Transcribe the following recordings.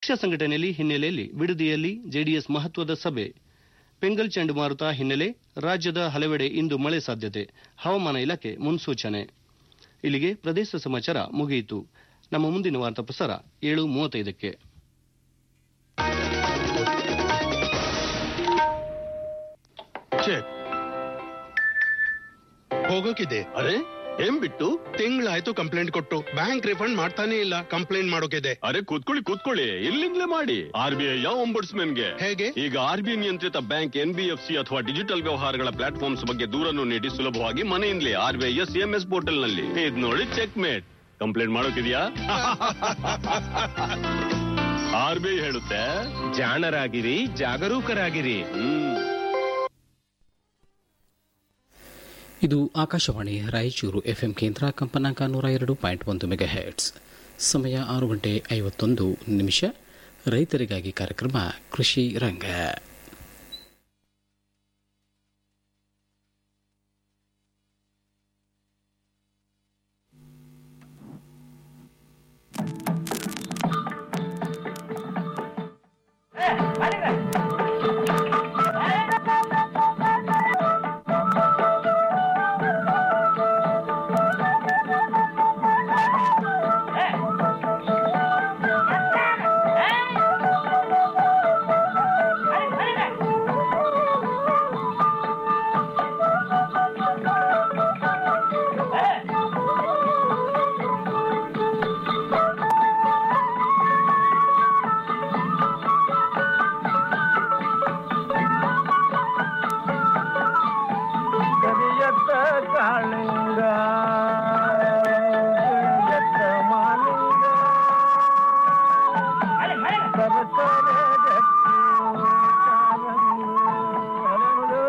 ಪಕ್ಷ ಸಂಘಟನೆಯಲ್ಲಿ ಹಿನ್ನೆಲೆಯಲ್ಲಿ ಬಿಡದಿಯಲ್ಲಿ ಜೆಡಿಎಸ್ ಮಹತ್ವದ ಸಭೆ ಪೆಂಗಲ್ ಚಂಡಮಾರುತ ಹಿನ್ನೆಲೆ ರಾಜ್ಯದ ಹಲವೆಡೆ ಇಂದು ಮಳೆ ಸಾಧ್ಯತೆ ಹವಾಮಾನ ಇಲಾಖೆ ಮುನ್ಸೂಚನೆ ಇಲ್ಲಿಗೆ ಪ್ರದೇಶ ಸಮಾಚಾರ ಮುಗಿಯಿತು ನಮ್ಮ ಮುಂದಿನ ವಾರ್ತಾ ಪ್ರಸಾರ ಏಳು ಮೂವತ್ತೈದಕ್ಕೆ ಚೆಕ್ ಹೋಗೋಕಿದೆ ಅರೆ ಏನ್ ಬಿಟ್ಟು ತಿಂಗಳಾಯ್ತು ಕಂಪ್ಲೇಂಟ್ ಕೊಟ್ಟು ಬ್ಯಾಂಕ್ ರಿಫಂಡ್ ಮಾಡ್ತಾನೆ ಇಲ್ಲ ಕಂಪ್ಲೇಂಟ್ ಮಾಡೋಕಿದೆ ಅರೆ ಕೂತ್ಕೊಳ್ಳಿ ಕೂತ್ಕೊಳ್ಳಿ ಇಲ್ಲಿಂದಲೇ ಮಾಡಿ ಆರ್ ಬಿ ಐ ಗೆ ಹೇಗೆ ಈಗ ಆರ್ ಬಿ ಐ ನಿಯಂತ್ರಿತ bank N B F C ಅಥವಾ ಡಿಜಿಟಲ್ ವ್ಯವಹಾರಗಳ ಪ್ಲಾಟ್ಫಾರ್ಮ್ಸ್ ಬಗ್ಗೆ ದೂರನ್ನು ನೀಡಿ ಸುಲಭವಾಗಿ ಮನೆಯಿಂದಲೇ R B I S M S portal ನಲ್ಲಿ ಇದ್ ನೋಡಿ ಚೆಕ್ ಮೇಟ್ ಕಂಪ್ಲೇಂಟ್ ಮಾಡೋಕಿದ್ಯಾ ಆರ್ ಬಿ ಐ ಹೇಳುತ್ತೆ ಜಾಣರಾಗಿರಿ ಜಾಗರೂಕರಾಗಿರಿ ಹ್ಮ್ ಇದು ಆಕಾಶವಾಣಿ ರಾಯಚೂರು ಎಫ್ಎಂ ಕೇಂದ್ರ ಕಂಪನಾಂಕ ನೂರ ಎರಡು ಪಾಯಿಂಟ್ ಒಂದು ಮೆಗಾ ಹೆಡ್ಸ್ ಸಮಯ ಆರು ಗಂಟೆ ಐವತ್ತೊಂದು ನಿಮಿಷ ರೈತರಿಗಾಗಿ ಕಾರ್ಯಕ್ರಮ ಕೃಷಿ ರಂಗ ಕರಿಯತ್ತ ಕಾಳಿಂಗ ಕರಿಯತ್ತ ಮಾಲಿಂಗ ಸರಸರ ಗಟ್ಟಿ ಕಾಲಂಗಿ ಹರಳು.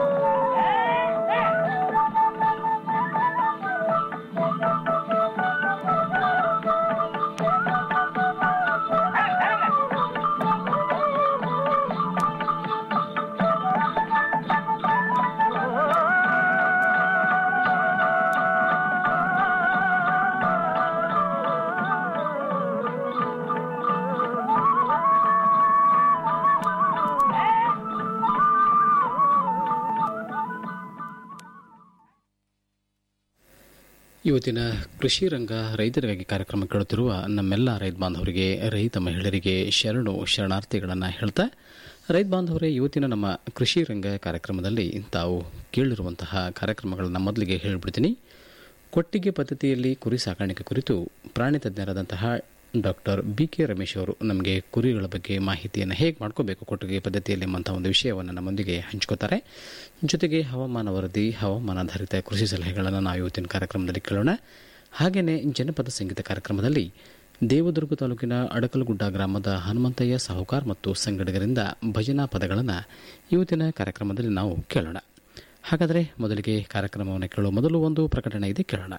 ಇವತ್ತಿನ ಕೃಷಿ ರಂಗ ರೈತರಿಗಾಗಿ ಕಾರ್ಯಕ್ರಮ ಕೇಳುತ್ತಿರುವ ನಮ್ಮೆಲ್ಲ ರೈತ ಬಾಂಧವರಿಗೆ ರೈತ ಮಹಿಳೆಯರಿಗೆ ಶರಣು ಶರಣಾರ್ಥಿಗಳನ್ನು ಹೇಳ್ತಾ ರೈತ ಬಾಂಧವರೇ ಇವತ್ತಿನ ನಮ್ಮ ಕೃಷಿ ರಂಗ ಕಾರ್ಯಕ್ರಮದಲ್ಲಿ ತಾವು ಕೇಳಿರುವಂತಹ ಕಾರ್ಯಕ್ರಮಗಳನ್ನು ಮೊದಲಿಗೆ ಹೇಳಿಬಿಡ್ತೀನಿ ಕೊಟ್ಟಿಗೆ ಪದ್ಧತಿಯಲ್ಲಿ ಕುರಿ ಸಾಕಾಣಿಕೆ ಕುರಿತು ಪ್ರಾಣಿ ತಜ್ಞರಾದಂತಹ ಡಾಕ್ಟರ್ ಬಿ ಕೆ ರಮೇಶ್ ಅವರು ನಮಗೆ ಕುರಿಗಳ ಬಗ್ಗೆ ಮಾಹಿತಿಯನ್ನು ಹೇಗೆ ಮಾಡ್ಕೋಬೇಕು ಕೊಟ್ಟಿಗೆ ಪದ್ಧತಿಯಲ್ಲಿ ಎಂಬಂತಹ ಒಂದು ವಿಷಯವನ್ನು ನಮ್ಮೊಂದಿಗೆ ಹಂಚ್ಕೋತಾರೆ ಜೊತೆಗೆ ಹವಾಮಾನ ವರದಿ ಹವಾಮಾನಾಧಾರಿತ ಕೃಷಿ ಸಲಹೆಗಳನ್ನು ನಾವು ಇವತ್ತಿನ ಕಾರ್ಯಕ್ರಮದಲ್ಲಿ ಕೇಳೋಣ ಹಾಗೆಯೇ ಜನಪದ ಸಂಗೀತ ಕಾರ್ಯಕ್ರಮದಲ್ಲಿ ದೇವದುರ್ಗ ತಾಲೂಕಿನ ಅಡಕಲಗುಡ್ಡ ಗ್ರಾಮದ ಹನುಮಂತಯ್ಯ ಸಾಹುಕಾರ್ ಮತ್ತು ಸಂಗಡಿಗರಿಂದ ಭಜನಾ ಪದಗಳನ್ನು ಇವತ್ತಿನ ಕಾರ್ಯಕ್ರಮದಲ್ಲಿ ನಾವು ಕೇಳೋಣ ಹಾಗಾದರೆ ಮೊದಲಿಗೆ ಕಾರ್ಯಕ್ರಮವನ್ನು ಕೇಳುವ ಮೊದಲು ಒಂದು ಪ್ರಕಟಣೆ ಇದೆ ಕೇಳೋಣ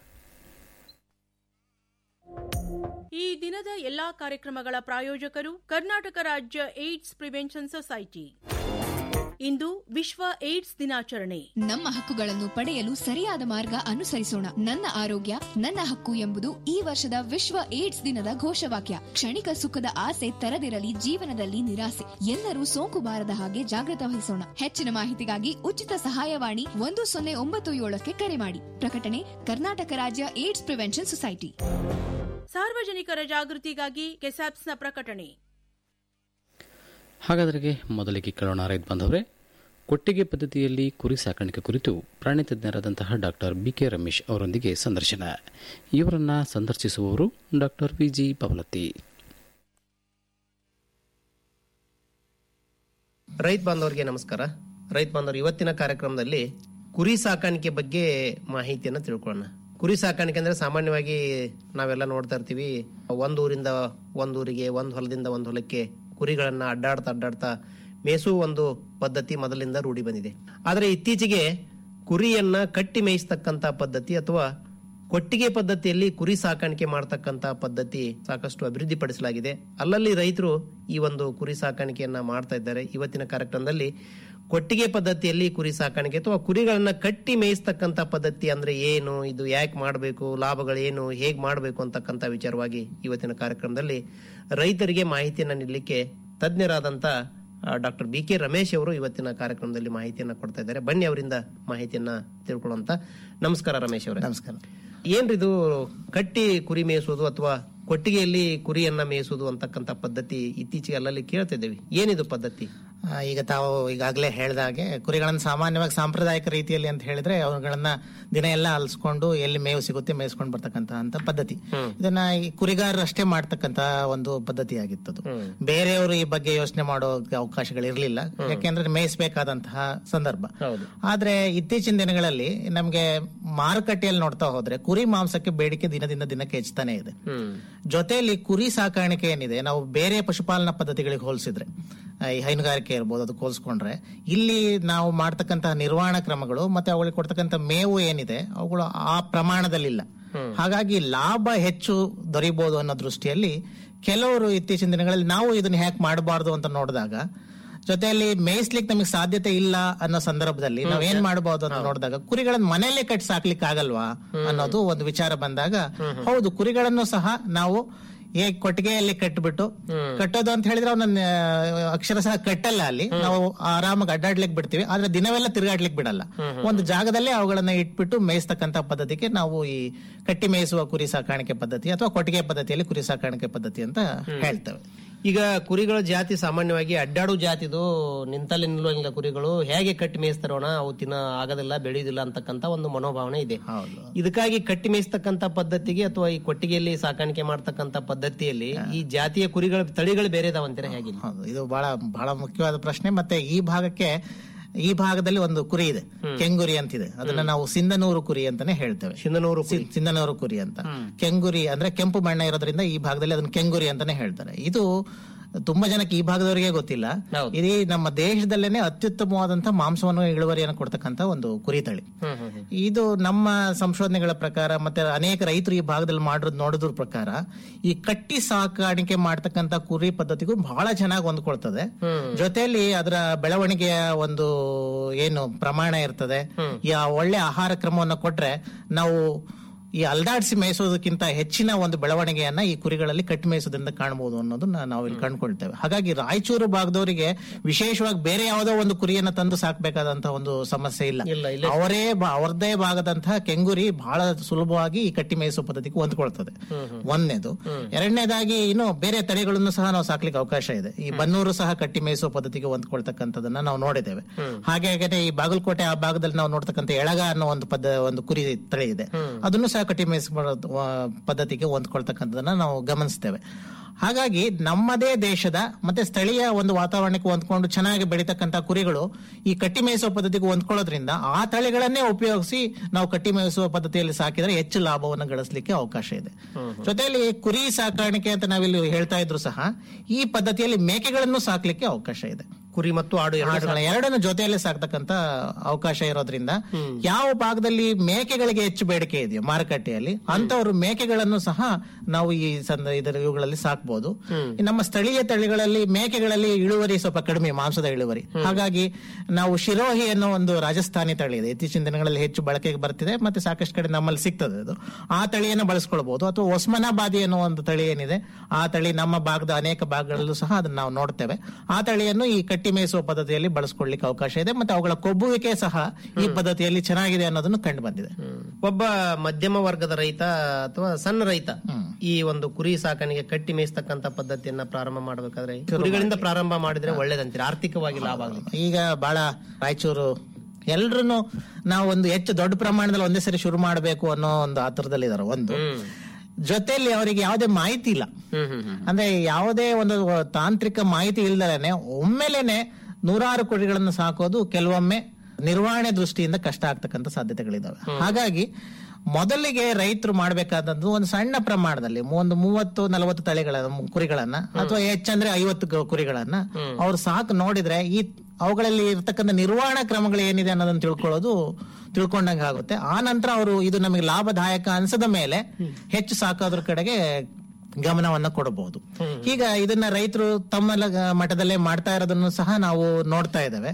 ಈ ದಿನದ ಎಲ್ಲಾ ಕಾರ್ಯಕ್ರಮಗಳ ಪ್ರಾಯೋಜಕರು ಕರ್ನಾಟಕ ರಾಜ್ಯ ಏಡ್ಸ್ ಪ್ರಿವೆನ್ಷನ್ ಸೊಸೈಟಿ ಇಂದು ವಿಶ್ವ ಏಡ್ಸ್ ದಿನಾಚರಣೆ ನಮ್ಮ ಹಕ್ಕುಗಳನ್ನು ಪಡೆಯಲು ಸರಿಯಾದ ಮಾರ್ಗ ಅನುಸರಿಸೋಣ ನನ್ನ ಆರೋಗ್ಯ ನನ್ನ ಹಕ್ಕು ಎಂಬುದು ಈ ವರ್ಷದ ವಿಶ್ವ ಏಡ್ಸ್ ದಿನದ ಘೋಷವಾಕ್ಯ ಕ್ಷಣಿಕ ಸುಖದ ಆಸೆ ತರದಿರಲಿ ಜೀವನದಲ್ಲಿ ನಿರಾಸೆ ಎಲ್ಲರೂ ಸೋಂಕು ಬಾರದ ಹಾಗೆ ಜಾಗೃತ ವಹಿಸೋಣ ಹೆಚ್ಚಿನ ಮಾಹಿತಿಗಾಗಿ ಉಚಿತ ಸಹಾಯವಾಣಿ ಒಂದು ಸೊನ್ನೆ ಒಂಬತ್ತು ಏಳಕ್ಕೆ ಕರೆ ಮಾಡಿ ಪ್ರಕಟಣೆ ಕರ್ನಾಟಕ ರಾಜ್ಯ ಏಡ್ಸ್ ಪ್ರಿವೆನ್ಷನ್ ಸೊಸೈಟಿ ಸಾರ್ವಜನಿಕರ ಜಾಗೃತಿಗಾಗಿ ಕೆಸಾಪ್ಸ್ನ ಪ್ರಕಟಣೆ ಹಾಗಾದರೆ ಮೊದಲಿಗೆ ಕೇಳೋಣ ರೈತ ಬಾಂಧವರೇ ಕೊಟ್ಟಿಗೆ ಪದ್ಧತಿಯಲ್ಲಿ ಕುರಿ ಸಾಕಾಣಿಕೆ ಕುರಿತು ಪ್ರಾಣಿ ತಜ್ಞರಾದಂತಹ ಡಾಕ್ಟರ್ ಬಿ ಕೆ ರಮೇಶ್ ಅವರೊಂದಿಗೆ ಸಂದರ್ಶನ ಇವರನ್ನ ಸಂದರ್ಶಿಸುವವರು ಡಾಕ್ಟರ್ ವಿ ಜಿ ಪವಲತ್ತಿ ರೈತ ಬಾಂಧವರಿಗೆ ನಮಸ್ಕಾರ ರೈತ ಬಾಂಧವರು ಇವತ್ತಿನ ಕಾರ್ಯಕ್ರಮದಲ್ಲಿ ಕುರಿ ಸಾಕಾಣಿಕೆ ಬಗ್ಗೆ ಮಾಹಿತಿಯನ್ನು ತಿಳ್ಕೊಳ್ಳೋಣ ಕುರಿ ಸಾಕಾಣಿಕೆ ಅಂದ್ರೆ ಸಾಮಾನ್ಯವಾಗಿ ನಾವೆಲ್ಲ ನೋಡ್ತಾ ಇರ್ತೀವಿ ಒಂದ್ ಊರಿಂದ ಒಂದ್ ಊರಿಗೆ ಒಂದ್ ಹೊಲದಿಂದ ಒಂದ್ ಹೊಲಕ್ಕೆ ಕುರಿಗಳನ್ನ ಅಡ್ಡಾಡ್ತಾ ಅಡ್ಡಾಡ್ತಾ ಮೇಸು ಒಂದು ಪದ್ಧತಿ ಮೊದಲಿಂದ ರೂಢಿ ಬಂದಿದೆ ಆದ್ರೆ ಇತ್ತೀಚೆಗೆ ಕುರಿಯನ್ನ ಕಟ್ಟಿ ಮೇಯಿಸ್ತಕ್ಕಂತ ಪದ್ಧತಿ ಅಥವಾ ಕೊಟ್ಟಿಗೆ ಪದ್ಧತಿಯಲ್ಲಿ ಕುರಿ ಸಾಕಾಣಿಕೆ ಮಾಡತಕ್ಕಂತ ಪದ್ಧತಿ ಸಾಕಷ್ಟು ಅಭಿವೃದ್ಧಿಪಡಿಸಲಾಗಿದೆ ಅಲ್ಲಲ್ಲಿ ರೈತರು ಈ ಒಂದು ಕುರಿ ಸಾಕಾಣಿಕೆಯನ್ನ ಮಾಡ್ತಾ ಇದ್ದಾರೆ ಇವತ್ತಿನ ಕಾರ್ಯಕ್ರಮದಲ್ಲಿ ಕೊಟ್ಟಿಗೆ ಪದ್ಧತಿಯಲ್ಲಿ ಕುರಿ ಸಾಕಾಣಿಕೆ ಅಥವಾ ಕುರಿಗಳನ್ನ ಕಟ್ಟಿ ಮೇಯಿಸ್ತಕ್ಕಂಥ ಪದ್ಧತಿ ಅಂದ್ರೆ ಏನು ಇದು ಯಾಕೆ ಮಾಡಬೇಕು ಲಾಭಗಳೇನು ಹೇಗೆ ಮಾಡಬೇಕು ಅಂತಕ್ಕಂಥ ವಿಚಾರವಾಗಿ ಇವತ್ತಿನ ಕಾರ್ಯಕ್ರಮದಲ್ಲಿ ರೈತರಿಗೆ ಮಾಹಿತಿಯನ್ನು ನೀಡಲಿಕ್ಕೆ ತಜ್ಞರಾದಂಥ ಡಾಕ್ಟರ್ ಬಿ ಕೆ ರಮೇಶ್ ಅವರು ಇವತ್ತಿನ ಕಾರ್ಯಕ್ರಮದಲ್ಲಿ ಮಾಹಿತಿಯನ್ನ ಕೊಡ್ತಾ ಇದ್ದಾರೆ ಬನ್ನಿ ಅವರಿಂದ ಮಾಹಿತಿಯನ್ನ ತಿಳ್ಕೊಳ್ಳುವಂತ ನಮಸ್ಕಾರ ರಮೇಶ್ ಅವರೇ ನಮಸ್ಕಾರ ಏನ್ರಿದು ಕಟ್ಟಿ ಕುರಿ ಮೇಯಿಸೋದು ಅಥವಾ ಕೊಟ್ಟಿಗೆಯಲ್ಲಿ ಕುರಿಯನ್ನ ಮೇಯಿಸೋದು ಅಂತಕ್ಕಂಥ ಪದ್ಧತಿ ಇತ್ತೀಚೆಗೆ ಅಲ್ಲಲ್ಲಿ ಕೇಳ್ತಾ ಇದ್ದೇವೆ ಏನಿದು ಪದ್ಧತಿ ಆ, ಈಗ ತಾವು ಈಗಾಗಲೇ ಹೇಳ್ದ ಹಾಗೆ ಕುರಿಗಳನ್ನ ಸಾಮಾನ್ಯವಾಗಿ ಸಾಂಪ್ರದಾಯಿಕ ರೀತಿಯಲ್ಲಿ ಅಂತ ಹೇಳಿದ್ರೆ ಅವುಗಳನ್ನ ದಿನ ಎಲ್ಲ ಅಲ್ಸ್ಕೊಂಡು ಎಲ್ಲಿ ಮೇವು ಸಿಗುತ್ತೆ ಮೇಯಿಸ್ಕೊಂಡು ಬರ್ತಕ್ಕಂತ ಅಂತ ಪದ್ಧತಿ ಇದನ್ನ ಈ ಕುರಿಗಾರರು ಅಷ್ಟೇ ಮಾಡ್ತಕ್ಕಂತ ಒಂದು ಪದ್ಧತಿ ಆಗಿತ್ತದು ಬೇರೆಯವರು ಈ ಬಗ್ಗೆ ಯೋಚನೆ ಮಾಡೋ ಅವಕಾಶಗಳು ಇರಲಿಲ್ಲ ಯಾಕೆಂದ್ರೆ ಮೇಯಿಸಬೇಕಾದಂತಹ ಸಂದರ್ಭ ಆದ್ರೆ ಇತ್ತೀಚಿನ ದಿನಗಳಲ್ಲಿ ನಮ್ಗೆ ಮಾರುಕಟ್ಟೆಯಲ್ಲಿ ನೋಡ್ತಾ ಹೋದ್ರೆ ಕುರಿ ಮಾಂಸಕ್ಕೆ ಬೇಡಿಕೆ ದಿನದಿಂದ ದಿನಕ್ಕೆ ಹೆಚ್ಚುತ್ತಾನೆ ಇದೆ ಜೊತೆಯಲ್ಲಿ ಕುರಿ ಸಾಕಾಣಿಕೆ ಏನಿದೆ ನಾವು ಬೇರೆ ಪಶುಪಾಲನಾ ಪದ್ಧತಿಗಳಿಗೆ ಹೋಲಿಸಿದ್ರೆ ಆ, ಈ ಹೈನುಗಾರಿಕೆ ಇರ್ಬೋದು ಅದಕ್ಕೆ ಹೋಲಿಸ್ಕೊಂಡ್ರೆ ಇಲ್ಲಿ ನಾವು ಮಾಡ್ತಕ್ಕಂತಹ ನಿರ್ವಹಣಾ ಕ್ರಮಗಳು ಮತ್ತೆ ಅವುಗಳಿಗೆ ಕೊಡ್ತಕ್ಕಂಥ ಮೇವು ಏನಿದೆ ಅವುಗಳು ಆ ಪ್ರಮಾಣದಲ್ಲಿಲ್ಲ ಹಾಗಾಗಿ ಲಾಭ ಹೆಚ್ಚು ದೊರೀಬಹುದು ಅನ್ನೋ ದೃಷ್ಟಿಯಲ್ಲಿ ಕೆಲವರು ಇತ್ತೀಚಿನ ದಿನಗಳಲ್ಲಿ ನಾವು ಇದನ್ನ ಹ್ಯಾಕ್ ಮಾಡಬಾರ್ದು ಅಂತ ನೋಡಿದಾಗ ಜೊತೆಯಲ್ಲಿ ಮೇಯಿಸ್ಲಿಕ್ಕೆ ನಮಗೆ ಸಾಧ್ಯತೆ ಇಲ್ಲ ಅನ್ನೋ ಸಂದರ್ಭದಲ್ಲಿ ನಾವ್ ಏನ್ ಮಾಡಬಹುದು ಅಂತ ನೋಡಿದಾಗ ಕುರಿಗಳನ್ನ ಮನೆಯಲ್ಲೇ ಕಟ್ಟಿ ಸಾಕ್ಲಿಕ್ಕೆ ಆಗಲ್ವಾ ಅನ್ನೋದು ಒಂದು ವಿಚಾರ ಬಂದಾಗ ಹೌದು ಕುರಿಗಳನ್ನು ಸಹ ನಾವು ಹೇಗ್ ಕೊಟ್ಟಿಗೆಯಲ್ಲಿ ಕಟ್ಬಿಟ್ಟು ಕಟ್ಟೋದು ಅಂತ ಹೇಳಿದ್ರೆ ಅವನ್ನ ಅಕ್ಷರಶಃ ಕಟ್ಟಲ್ಲ ಅಲ್ಲಿ ನಾವು ಆರಾಮಾಗಿ ಅಡ್ಡಾಡ್ಲಿಕ್ಕೆ ಬಿಡ್ತೀವಿ ಆದ್ರೆ ದಿನವೆಲ್ಲ ತಿರುಗಾಡ್ಲಿಕ್ಕೆ ಬಿಡಲ್ಲ ಒಂದು ಜಾಗದಲ್ಲೇ ಅವುಗಳನ್ನ ಇಟ್ಬಿಟ್ಟು ಮೇಯಿಸ್ತಕ್ಕಂತ ಪದ್ಧತಿಗೆ ನಾವು ಈ ಕಟ್ಟಿ ಮೇಯಿಸುವ ಕುರಿ ಸಾಕಾಣಿಕೆ ಪದ್ಧತಿ ಅಥವಾ ಕೊಟ್ಟಿಗೆ ಪದ್ಧತಿಯಲ್ಲಿ ಕುರಿ ಸಾಕಾಣಿಕೆ ಪದ್ಧತಿ ಅಂತ ಹೇಳ್ತೇವೆ ಈಗ ಕುರಿಗಳ ಜಾತಿ ಸಾಮಾನ್ಯವಾಗಿ ಅಡ್ಡಾಡು ಜಾತಿದು ನಿಂತಲ್ಲಿ ನಿಲ್ಲುವಂಗಿಲ್ಲ ಕುರಿಗಳು ಹೇಗೆ ಕಟ್ಟಿ ಮೇಯಿಸ್ತಾರೋಣ ಅವು ತಿನ್ನ ಆಗೋದಿಲ್ಲ ಬೆಳೆಯುವುದಿಲ್ಲ ಅಂತಕ್ಕಂತ ಒಂದು ಮನೋಭಾವನೆ ಇದೆ ಇದಕ್ಕಾಗಿ ಕಟ್ಟಿ ಮೇಯಿಸ್ತಕ್ಕಂತ ಪದ್ಧತಿಗೆ ಅಥವಾ ಈ ಕೊಟ್ಟಿಗೆಯಲ್ಲಿ ಸಾಕಾಣಿಕೆ ಮಾಡ್ತಕ್ಕಂತ ಪದ್ಧತಿಯಲ್ಲಿ ಈ ಜಾತಿಯ ಕುರಿಗಳ ತಳಿಗಳು ಬೇರೆ ಇದಾವಂತೀರ ಹೇಗೆ ಹೌದು ಇದು ಬಹಳ ಬಹಳ ಮುಖ್ಯವಾದ ಪ್ರಶ್ನೆ ಮತ್ತೆ ಈ ಭಾಗಕ್ಕೆ ಈ ಭಾಗದಲ್ಲಿ ಒಂದು ಕುರಿ ಇದೆ ಕೆಂಗುರಿ ಅಂತಿದೆ ಅದನ್ನ ನಾವು ಸಿಂಧನೂರು ಕುರಿ ಅಂತಾನೆ ಹೇಳ್ತೇವೆ ಸಿಂಧನೂರು ಸಿಂಧನೂರು ಕುರಿ ಅಂತ ಕೆಂಗುರಿ ಅಂದ್ರೆ ಕೆಂಪು ಬಣ್ಣ ಇರೋದ್ರಿಂದ ಈ ಭಾಗದಲ್ಲಿ ಅದನ್ನ ಕೆಂಗುರಿ ಅಂತಾನೆ ಹೇಳ್ತಾರೆ ಇದು ತುಂಬಾ ಜನಕ್ಕೆ ಈ ಭಾಗದವರಿಗೆ ಗೊತ್ತಿಲ್ಲ ಇದು ನಮ್ಮ ದೇಶದಲ್ಲೇನೆ ಅತ್ಯುತ್ತಮವಾದಂತಹ ಮಾಂಸವನ್ನು ಇಳುವರಿಯನ್ನು ಕೊಡ್ತಕ್ಕಂತ ಒಂದು ಕುರಿ ತಳಿ ಇದು ನಮ್ಮ ಸಂಶೋಧನೆಗಳ ಪ್ರಕಾರ ಮತ್ತೆ ಅನೇಕ ರೈತರು ಈ ಭಾಗದಲ್ಲಿ ಮಾಡೋದ್ ನೋಡಿದ್ರ ಪ್ರಕಾರ ಈ ಕಟ್ಟಿ ಸಾಕಾಣಿಕೆ ಮಾಡ್ತಕ್ಕಂತ ಕುರಿ ಪದ್ಧತಿಗೂ ಬಹಳ ಚೆನ್ನಾಗಿ ಹೊಂದ್ಕೊಳ್ತದೆ ಜೊತೆಯಲ್ಲಿ ಅದರ ಬೆಳವಣಿಗೆಯ ಒಂದು ಏನು ಪ್ರಮಾಣ ಇರ್ತದೆ ಈ ಆ ಒಳ್ಳೆ ಆಹಾರ ಕ್ರಮವನ್ನು ಕೊಟ್ರೆ ನಾವು ಈ ಅಲ್ದಾಡಿಸಿ ಮೇಯಿಸೋದಕ್ಕಿಂತ ಹೆಚ್ಚಿನ ಒಂದು ಬೆಳವಣಿಗೆಯನ್ನ ಈ ಕುರಿಗಳಲ್ಲಿ ಕಟ್ಟಿ ಮೇಯಿಸೋದ್ರಿಂದ ಕಾಣಬಹುದು ಅನ್ನೋದನ್ನ ನಾವು ಇಲ್ಲಿ ಕಂಡುಕೊಳ್ತೇವೆ ಹಾಗಾಗಿ ರಾಯಚೂರು ಭಾಗದವರಿಗೆ ವಿಶೇಷವಾಗಿ ಬೇರೆ ಯಾವುದೋ ಒಂದು ಕುರಿಯನ್ನ ತಂದು ಸಾಕಬೇಕಾದಂತಹ ಒಂದು ಸಮಸ್ಯೆ ಇಲ್ಲ ಅವರೇ ಬಾ- ಅವರದೇ ಭಾಗದಂತಹ ಕೆಂಗುರಿ ಬಹಳ ಸುಲಭವಾಗಿ ಈ ಕಟ್ಟಿ ಮೇಯಿಸುವ ಪದ್ಧತಿಗೆ ಹೊಂದ್ಕೊಳ್ತದೆ ಒಂದನೇದು ಎರಡನೇದಾಗಿ ಇನ್ನು ಬೇರೆ ತಳಿಗಳನ್ನು ಸಹ ನಾವು ಸಾಕ್ಲಿಕ್ಕೆ ಅವಕಾಶ ಇದೆ ಈ ಬನ್ನೂರು ಸಹ ಕಟ್ಟಿ ಮೇಯಿಸುವ ಪದ್ಧತಿಗೆ ಹೊಂದ್ಕೊಳ್ತಕ್ಕಂಥದನ್ನ ನಾವು ನೋಡಿದ್ದೇವೆ ಹಾಗೆ ಹಾಗೆ ಈ ಬಾಗಲಕೋಟೆ ಆ ಭಾಗದಲ್ಲಿ ನಾವು ನೋಡ್ತಕ್ಕಂಥ ಎಳಗ ಅನ್ನೋ ಒಂದು ಪದ್ಧ ಒಂದು ಕುರಿ ತಳಿ ಇದೆ ಅದನ್ನು ಸಹ ಕಟ್ಟಿ ಮೇಯಿಸುವ ಆ, ಪದ್ಧತಿಗೆ ಹೊಂದ್ಕೊಳ್ತಕ್ಕಂಥದನ್ನ ನಾವು ಗಮನಿಸ್ತೇವೆ ಹಾಗಾಗಿ ನಮ್ಮದೇ ದೇಶದ ಮತ್ತೆ ಸ್ಥಳೀಯ ಒಂದು ವಾತಾವರಣಕ್ಕೆ ಹೊಂದ್ಕೊಂಡು ಚೆನ್ನಾಗಿ ಬೆಳೀತಕ್ಕಂತ ಕುರಿಗಳು ಈ ಕಟ್ಟಿ ಮೇಯಿಸುವ ಪದ್ಧತಿಗೆ ಹೊಂದ್ಕೊಳ್ಳೋದ್ರಿಂದ ಆ ತಳಿಗಳನ್ನೇ ಉಪಯೋಗಿಸಿ ನಾವು ಕಟ್ಟಿ ಮೇಯಿಸುವ ಪದ್ಧತಿಯಲ್ಲಿ ಸಾಕಿದ್ರೆ ಹೆಚ್ಚು ಲಾಭವನ್ನು ಗಳಿಸಲಿಕ್ಕೆ ಅವಕಾಶ ಇದೆ ಜೊತೆಯಲ್ಲಿ ಕುರಿ ಸಾಕಾಣಿಕೆ ಅಂತ ನಾವಿಲ್ಲಿ ಹೇಳ್ತಾ ಇದ್ರು ಸಹ ಈ ಪದ್ಧತಿಯಲ್ಲಿ ಮೇಕೆಗಳನ್ನು ಸಾಕ್ಲಿಕ್ಕೆ ಅವಕಾಶ ಇದೆ ಕುರಿ ಮತ್ತು ಆಡು ಎರಡು ಆಡುಗಳ ಎರಡನ್ನು ಜೊತೆಯಲ್ಲಿ ಸಾಕ್ತಕ್ಕಂತ ಅವಕಾಶ ಇರೋದ್ರಿಂದ ಯಾವ ಭಾಗದಲ್ಲಿ ಮೇಕೆಗಳಿಗೆ ಹೆಚ್ಚು ಬೇಡಿಕೆ ಇದೆಯೋ ಮಾರುಕಟ್ಟೆಯಲ್ಲಿ ಅಂತವರು ಮೇಕೆಗಳನ್ನು ಸಹ ನಾವು ಈ ಸಂದ ಇದರ ಇವುಗಳಲ್ಲಿ ಸಾಕ್ಬಹುದು ಈ ನಮ್ಮ ಸ್ಥಳೀಯ ತಳಿಗಳಲ್ಲಿ ಮೇಕೆಗಳಲ್ಲಿ ಇಳುವರಿ ಸ್ವಲ್ಪ ಕಡಿಮೆ ಮಾಂಸದ ಇಳುವರಿ ಹಾಗಾಗಿ ನಾವು ಶಿರೋಹಿ ಅನ್ನೋ ಒಂದು ರಾಜಸ್ಥಾನಿ ತಳಿ ಇದೆ ಇತ್ತೀಚಿನ ದಿನಗಳಲ್ಲಿ ಹೆಚ್ಚು ಬಳಕೆಗೆ ಬರ್ತಿದೆ ಮತ್ತೆ ಸಾಕಷ್ಟು ಕಡೆ ನಮ್ಮಲ್ಲಿ ಸಿಗ್ತದೆ ಅದು ಆ ತಳಿಯನ್ನು ಬಳಸ್ಕೊಳ್ಬಹುದು ಅಥವಾ ಒಸ್ಮನಾಬಾದಿ ಅನ್ನೋ ಒಂದು ತಳಿ ಏನಿದೆ ಆ ತಳಿ ನಮ್ಮ ಭಾಗದ ಅನೇಕ ಭಾಗಗಳಲ್ಲೂ ಸಹ ಅದನ್ನ ನಾವು ನೋಡ್ತೇವೆ ಆ ತಳಿಯನ್ನು ಈ ಕಟ್ಟಿ ಮೇಯಿಸುವ ಪದ್ಧತಿಯಲ್ಲಿ ಬಳಸ್ಕೊಳ್ಳಿಕ್ಕೆ ಅವಕಾಶ ಇದೆ ಮತ್ತೆ ಅವುಗಳ ಕೊಬ್ಬುವಿಕೆ ಸಹ ಈ ಪದ್ಧತಿಯಲ್ಲಿ ಚೆನ್ನಾಗಿದೆ ಅನ್ನೋದನ್ನು ಕಂಡು ಬಂದಿದೆ ಒಬ್ಬ ಮಧ್ಯಮ ವರ್ಗದ ರೈತ ಅಥವಾ ಸಣ್ಣ ರೈತ ಈ ಒಂದು ಕುರಿ ಸಾಕಾಣಿಕೆ ಕಟ್ಟಿ ಮೇಯಿಸ್ತಕ್ಕಂತ ಪದ್ಧತಿಯನ್ನ ಪ್ರಾರಂಭ ಮಾಡಬೇಕಾದ್ರೆ ಕುರಿಗಳಿಂದ ಪ್ರಾರಂಭ ಮಾಡಿದ್ರೆ ಒಳ್ಳೇದಂತೀರ ಆರ್ಥಿಕವಾಗಿ ಲಾಭ ಆಗ್ಲಿಕ್ಕೆ ಈಗ ಬಹಳ ರಾಯಚೂರು ಎಲ್ರು ನಾವು ಒಂದು ಹೆಚ್ಚು ದೊಡ್ಡ ಪ್ರಮಾಣದಲ್ಲಿ ಒಂದೇ ಸರಿ ಶುರು ಮಾಡಬೇಕು ಅನ್ನೋ ಒಂದು ಆತರದಲ್ಲಿ ಇದಾರೆ ಒಂದು ಜೊತೆಯಲ್ಲಿ ಅವರಿಗೆ ಯಾವುದೇ ಮಾಹಿತಿ ಇಲ್ಲ ಅಂದ್ರೆ ಯಾವುದೇ ಒಂದು ತಾಂತ್ರಿಕ ಮಾಹಿತಿ ಇಲ್ದಲೇನೆ ಒಮ್ಮೆಲೇನೆ ನೂರಾರು ಕುರಿಗಳನ್ನು ಸಾಕೋದು ಕೆಲವೊಮ್ಮೆ ನಿರ್ವಹಣೆ ದೃಷ್ಟಿಯಿಂದ ಕಷ್ಟ ಆಗ್ತಕ್ಕಂಥ ಸಾಧ್ಯತೆಗಳಿದಾವೆ ಹಾಗಾಗಿ ಮೊದಲಿಗೆ ರೈತರು ಮಾಡಬೇಕಾದದ್ದು ಒಂದು ಸಣ್ಣ ಪ್ರಮಾಣದಲ್ಲಿ ಒಂದು ಮೂವತ್ತು ನಲವತ್ತು ತಳಿಗಳ ಕುರಿಗಳನ್ನ ಅಥವಾ ಹೆಚ್ಚಂದ್ರೆ ಐವತ್ತು ಗ- ಕುರಿಗಳನ್ನ ಅವ್ರು ಸಾಕು ನೋಡಿದ್ರೆ ಈ ಅವುಗಳಲ್ಲಿ ಇರ್ತಕ್ಕಂಥ ನಿರ್ವಹಣಾ ಕ್ರಮಗಳು ಏನಿದೆ ಅನ್ನೋದನ್ನ ತಿಳ್ಕೊಳ್ಳೋದು ತಿಳ್ಕೊಂಡಂಗೆ ಆಗುತ್ತೆ ಆ ನಂತರ ಅವರು ಇದು ನಮಗೆ ಲಾಭದಾಯಕ ಅನ್ಸದ ಮೇಲೆ ಹೆಚ್ಚು ಸಾಕೋದ್ರ ಕಡೆಗೆ ಗಮನವನ್ನ ಕೊಡಬಹುದು ಈಗ ಇದನ್ನ ರೈತರು ತಮ್ಮ ಲ- ಮಟ್ಟದಲ್ಲೇ ಮಾಡ್ತಾ ಇರೋದನ್ನು ಸಹ ನಾವು ನೋಡ್ತಾ ಇದ್ದೇವೆ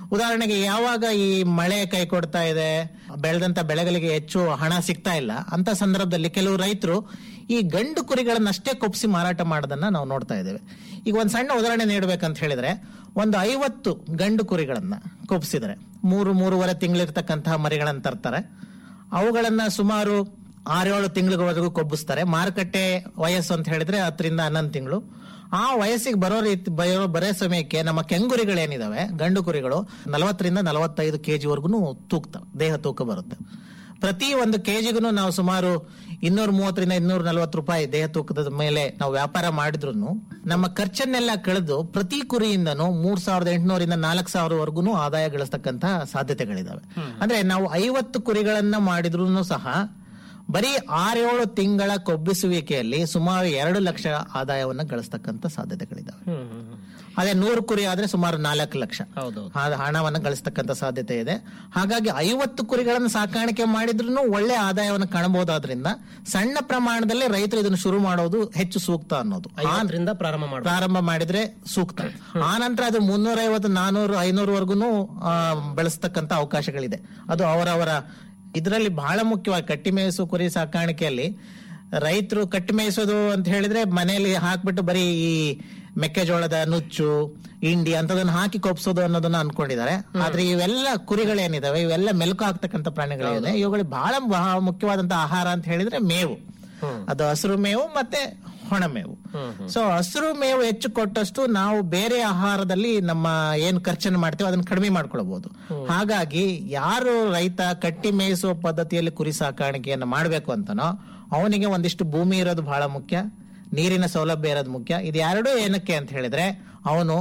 ಉದಾಹರಣೆಗೆ ಯಾವಾಗ ಈ ಮಳೆ ಕೈ ಕೊಡ್ತಾ ಇದೆ ಬೆಳೆದಂತ ಬೆಳೆಗಳಿಗೆ ಹೆಚ್ಚು ಹಣ ಸಿಗ್ತಾ ಇಲ್ಲ ಅಂತ ಸಂದರ್ಭದಲ್ಲಿ ಕೆಲವು ರೈತರು ಈ ಗಂಡು ಕುರಿಗಳನ್ನಷ್ಟೇ ಕೊಪ್ಪಿಸಿ ಮಾರಾಟ ಮಾಡೋದನ್ನ ನಾವು ನೋಡ್ತಾ ಇದ್ದೇವೆ ಈಗ ಒಂದ್ ಸಣ್ಣ ಉದಾಹರಣೆ ನೀಡಬೇಕಂತ ಹೇಳಿದ್ರೆ ಒಂದು ಐವತ್ತು ಗಂಡು ಕುರಿಗಳನ್ನ ಕೊಪ್ಪಿಸಿದ್ರೆ ಮೂರು ಮೂರುವರೆ ತಿಂಗಳಿರ್ತಕ್ಕಂತಹ ಮರಿಗಳನ್ನ ತರ್ತಾರೆ ಅವುಗಳನ್ನ ಸುಮಾರು ಆರೇಳು ತಿಂಗಳಿವರೆಗೂ ಕೊಬ್ಬಿಸ್ತಾರೆ ಮಾರುಕಟ್ಟೆ ವಯಸ್ಸು ಅಂತ ಹೇಳಿದ್ರೆ ಹತ್ತರಿಂದ ಹನ್ನೊಂದು ತಿಂಗಳು ಆ ವಯಸ್ಸಿಗೆ ಬರೋ ರೀತಿ ಬರೋ ಬರೋ ಸಮಯಕ್ಕೆ ನಮ್ಮ ಕೆಂಗುರಿಗಳೇನಿದಾವೆ ಗಂಡು ಕುರಿಗಳು ನಲವತ್ತರಿಂದ ನಲವತ್ತೈದು ಕೆಜಿವರೆಗೂ ತೂಗ್ತವೆ ದೇಹ ತೂಕ ಬರುತ್ತೆ ಪ್ರತಿ ಒಂದು ಕೆಜಿಗೂ ನಾವು ಸುಮಾರು ಇನ್ನೂರ ಮೂವತ್ತರಿಂದ ಇನ್ನೂರ ನಲವತ್ತು ರೂಪಾಯಿ ದೇಹ ತೂಕದ ಮೇಲೆ ನಾವು ವ್ಯಾಪಾರ ಮಾಡಿದ್ರು ನಮ್ಮ ಖರ್ಚನ್ನೆಲ್ಲ ಕಳೆದು ಪ್ರತಿ ಕುರಿಯಿಂದನೂ ಮೂರ್ ಸಾವಿರದ ಎಂಟುನೂರಿಂದ ನಾಲ್ಕು ಸಾವಿರವರೆಗೂ ಆದಾಯ ಗಳಿಸ್ತಕ್ಕಂತಹ ಸಾಧ್ಯತೆಗಳಿದಾವೆ ಅಂದ್ರೆ ನಾವು ಐವತ್ತು ಕುರಿಗಳನ್ನ ಮಾಡಿದ್ರು ಸಹ ಬರೀ ಆರೇಳು ತಿಂಗಳ ಕೊಬ್ಬಿಸುವಿಕೆಯಲ್ಲಿ ಸುಮಾರು ಎರಡು ಲಕ್ಷ ಆದಾಯವನ್ನ ಗಳಿಸ್ತಕ್ಕಂಥ ಸಾಧ್ಯತೆಗಳಿದಾವೆ ಅದೇ ನೂರು ಕುರಿ ಆದ್ರೆ ಸುಮಾರು ನಾಲ್ಕು ಲಕ್ಷ ಆ ಹಣವನ್ನು ಗಳಿಸ್ತಕ್ಕಂಥ ಸಾಧ್ಯತೆ ಇದೆ ಹಾಗಾಗಿ ಐವತ್ತು ಕುರಿಗಳನ್ನು ಸಾಕಾಣಿಕೆ ಮಾಡಿದ್ರು ಒಳ್ಳೆ ಆದಾಯವನ್ನು ಕಾಣಬಹುದಾದ್ರಿಂದ ಸಣ್ಣ ಪ್ರಮಾಣದಲ್ಲಿ ರೈತರು ಇದನ್ನು ಶುರು ಮಾಡೋದು ಹೆಚ್ಚು ಸೂಕ್ತ ಅನ್ನೋದು ಐವತ್ತರಿಂದ ಪ್ರಾರಂಭ ಮಾಡಿ ಪ್ರಾರಂಭ ಮಾಡಿದ್ರೆ ಸೂಕ್ತ ಆ ನಂತರ ಅದು ಮುನ್ನೂರ ಐವತ್ತು ನಾನೂರು ಐನೂರವರೆಗೂ ಬೆಳೆಸ್ತಕ್ಕಂಥ ಅವಕಾಶಗಳಿದೆ ಅದು ಅವರವರ ಇದರಲ್ಲಿ ಬಹಳ ಮುಖ್ಯವಾಗಿ ಕಟ್ಟಿ ಮೇಯಿಸು ಕುರಿ ಸಾಕಾಣಿಕೆಯಲ್ಲಿ ರೈತರು ಕಟ್ಟಿ ಮೇಯಿಸೋದು ಅಂತ ಹೇಳಿದ್ರೆ ಮನೆಯಲ್ಲಿ ಹಾಕ್ಬಿಟ್ಟು ಬರೀ ಈ ಮೆಕ್ಕೆಜೋಳದ ನುಚ್ಚು ಇಂಡಿ ಅಂತದನ್ನ ಹಾಕಿ ಕೊಪ್ಸೋದು ಅನ್ನೋದನ್ನ ಅನ್ಕೊಂಡಿದ್ದಾರೆ ಆದ್ರೆ ಇವೆಲ್ಲ ಕುರಿಗಳೇನಿದಾವೆ ಇವೆಲ್ಲ ಮೆಲುಕು ಹಾಕ್ತಕ್ಕಂಥ ಪ್ರಾಣಿಗಳಿದೆ ಇವುಗಳಿಗೆ ಬಹಳ ಬಹಳ ಮುಖ್ಯವಾದಂತ ಆಹಾರ ಅಂತ ಹೇಳಿದ್ರೆ ಮೇವು ಅದು ಹಸಿರು ಮೇವು ಮತ್ತೆ ಹೊಣ ಮೇವು ಸೊ ಹಸಿರು ಮೇವು ಹೆಚ್ಚು ಕೊಟ್ಟಷ್ಟು ನಾವು ಬೇರೆ ಆಹಾರದಲ್ಲಿ ನಮ್ಮ ಏನ್ ಖರ್ಚನ್ನು ಮಾಡ್ತೇವೆ ಅದನ್ನ ಕಡಿಮೆ ಮಾಡ್ಕೊಳ್ಬಹುದು ಹಾಗಾಗಿ ಯಾರು ರೈತ ಕಟ್ಟಿ ಮೇಯಿಸುವ ಪದ್ಧತಿಯಲ್ಲಿ ಕುರಿ ಸಾಕಾಣಿಕೆಯನ್ನು ಮಾಡಬೇಕು ಅಂತನೋ ಅವನಿಗೆ ಒಂದಿಷ್ಟು ಭೂಮಿ ಇರೋದು ಬಹಳ ಮುಖ್ಯ ನೀರಿನ ಸೌಲಭ್ಯ ಇರೋದು ಮುಖ್ಯ ಇದು ಎರಡೂ ಏನಕ್ಕೆ ಅಂತ ಹೇಳಿದ್ರೆ ಅವನು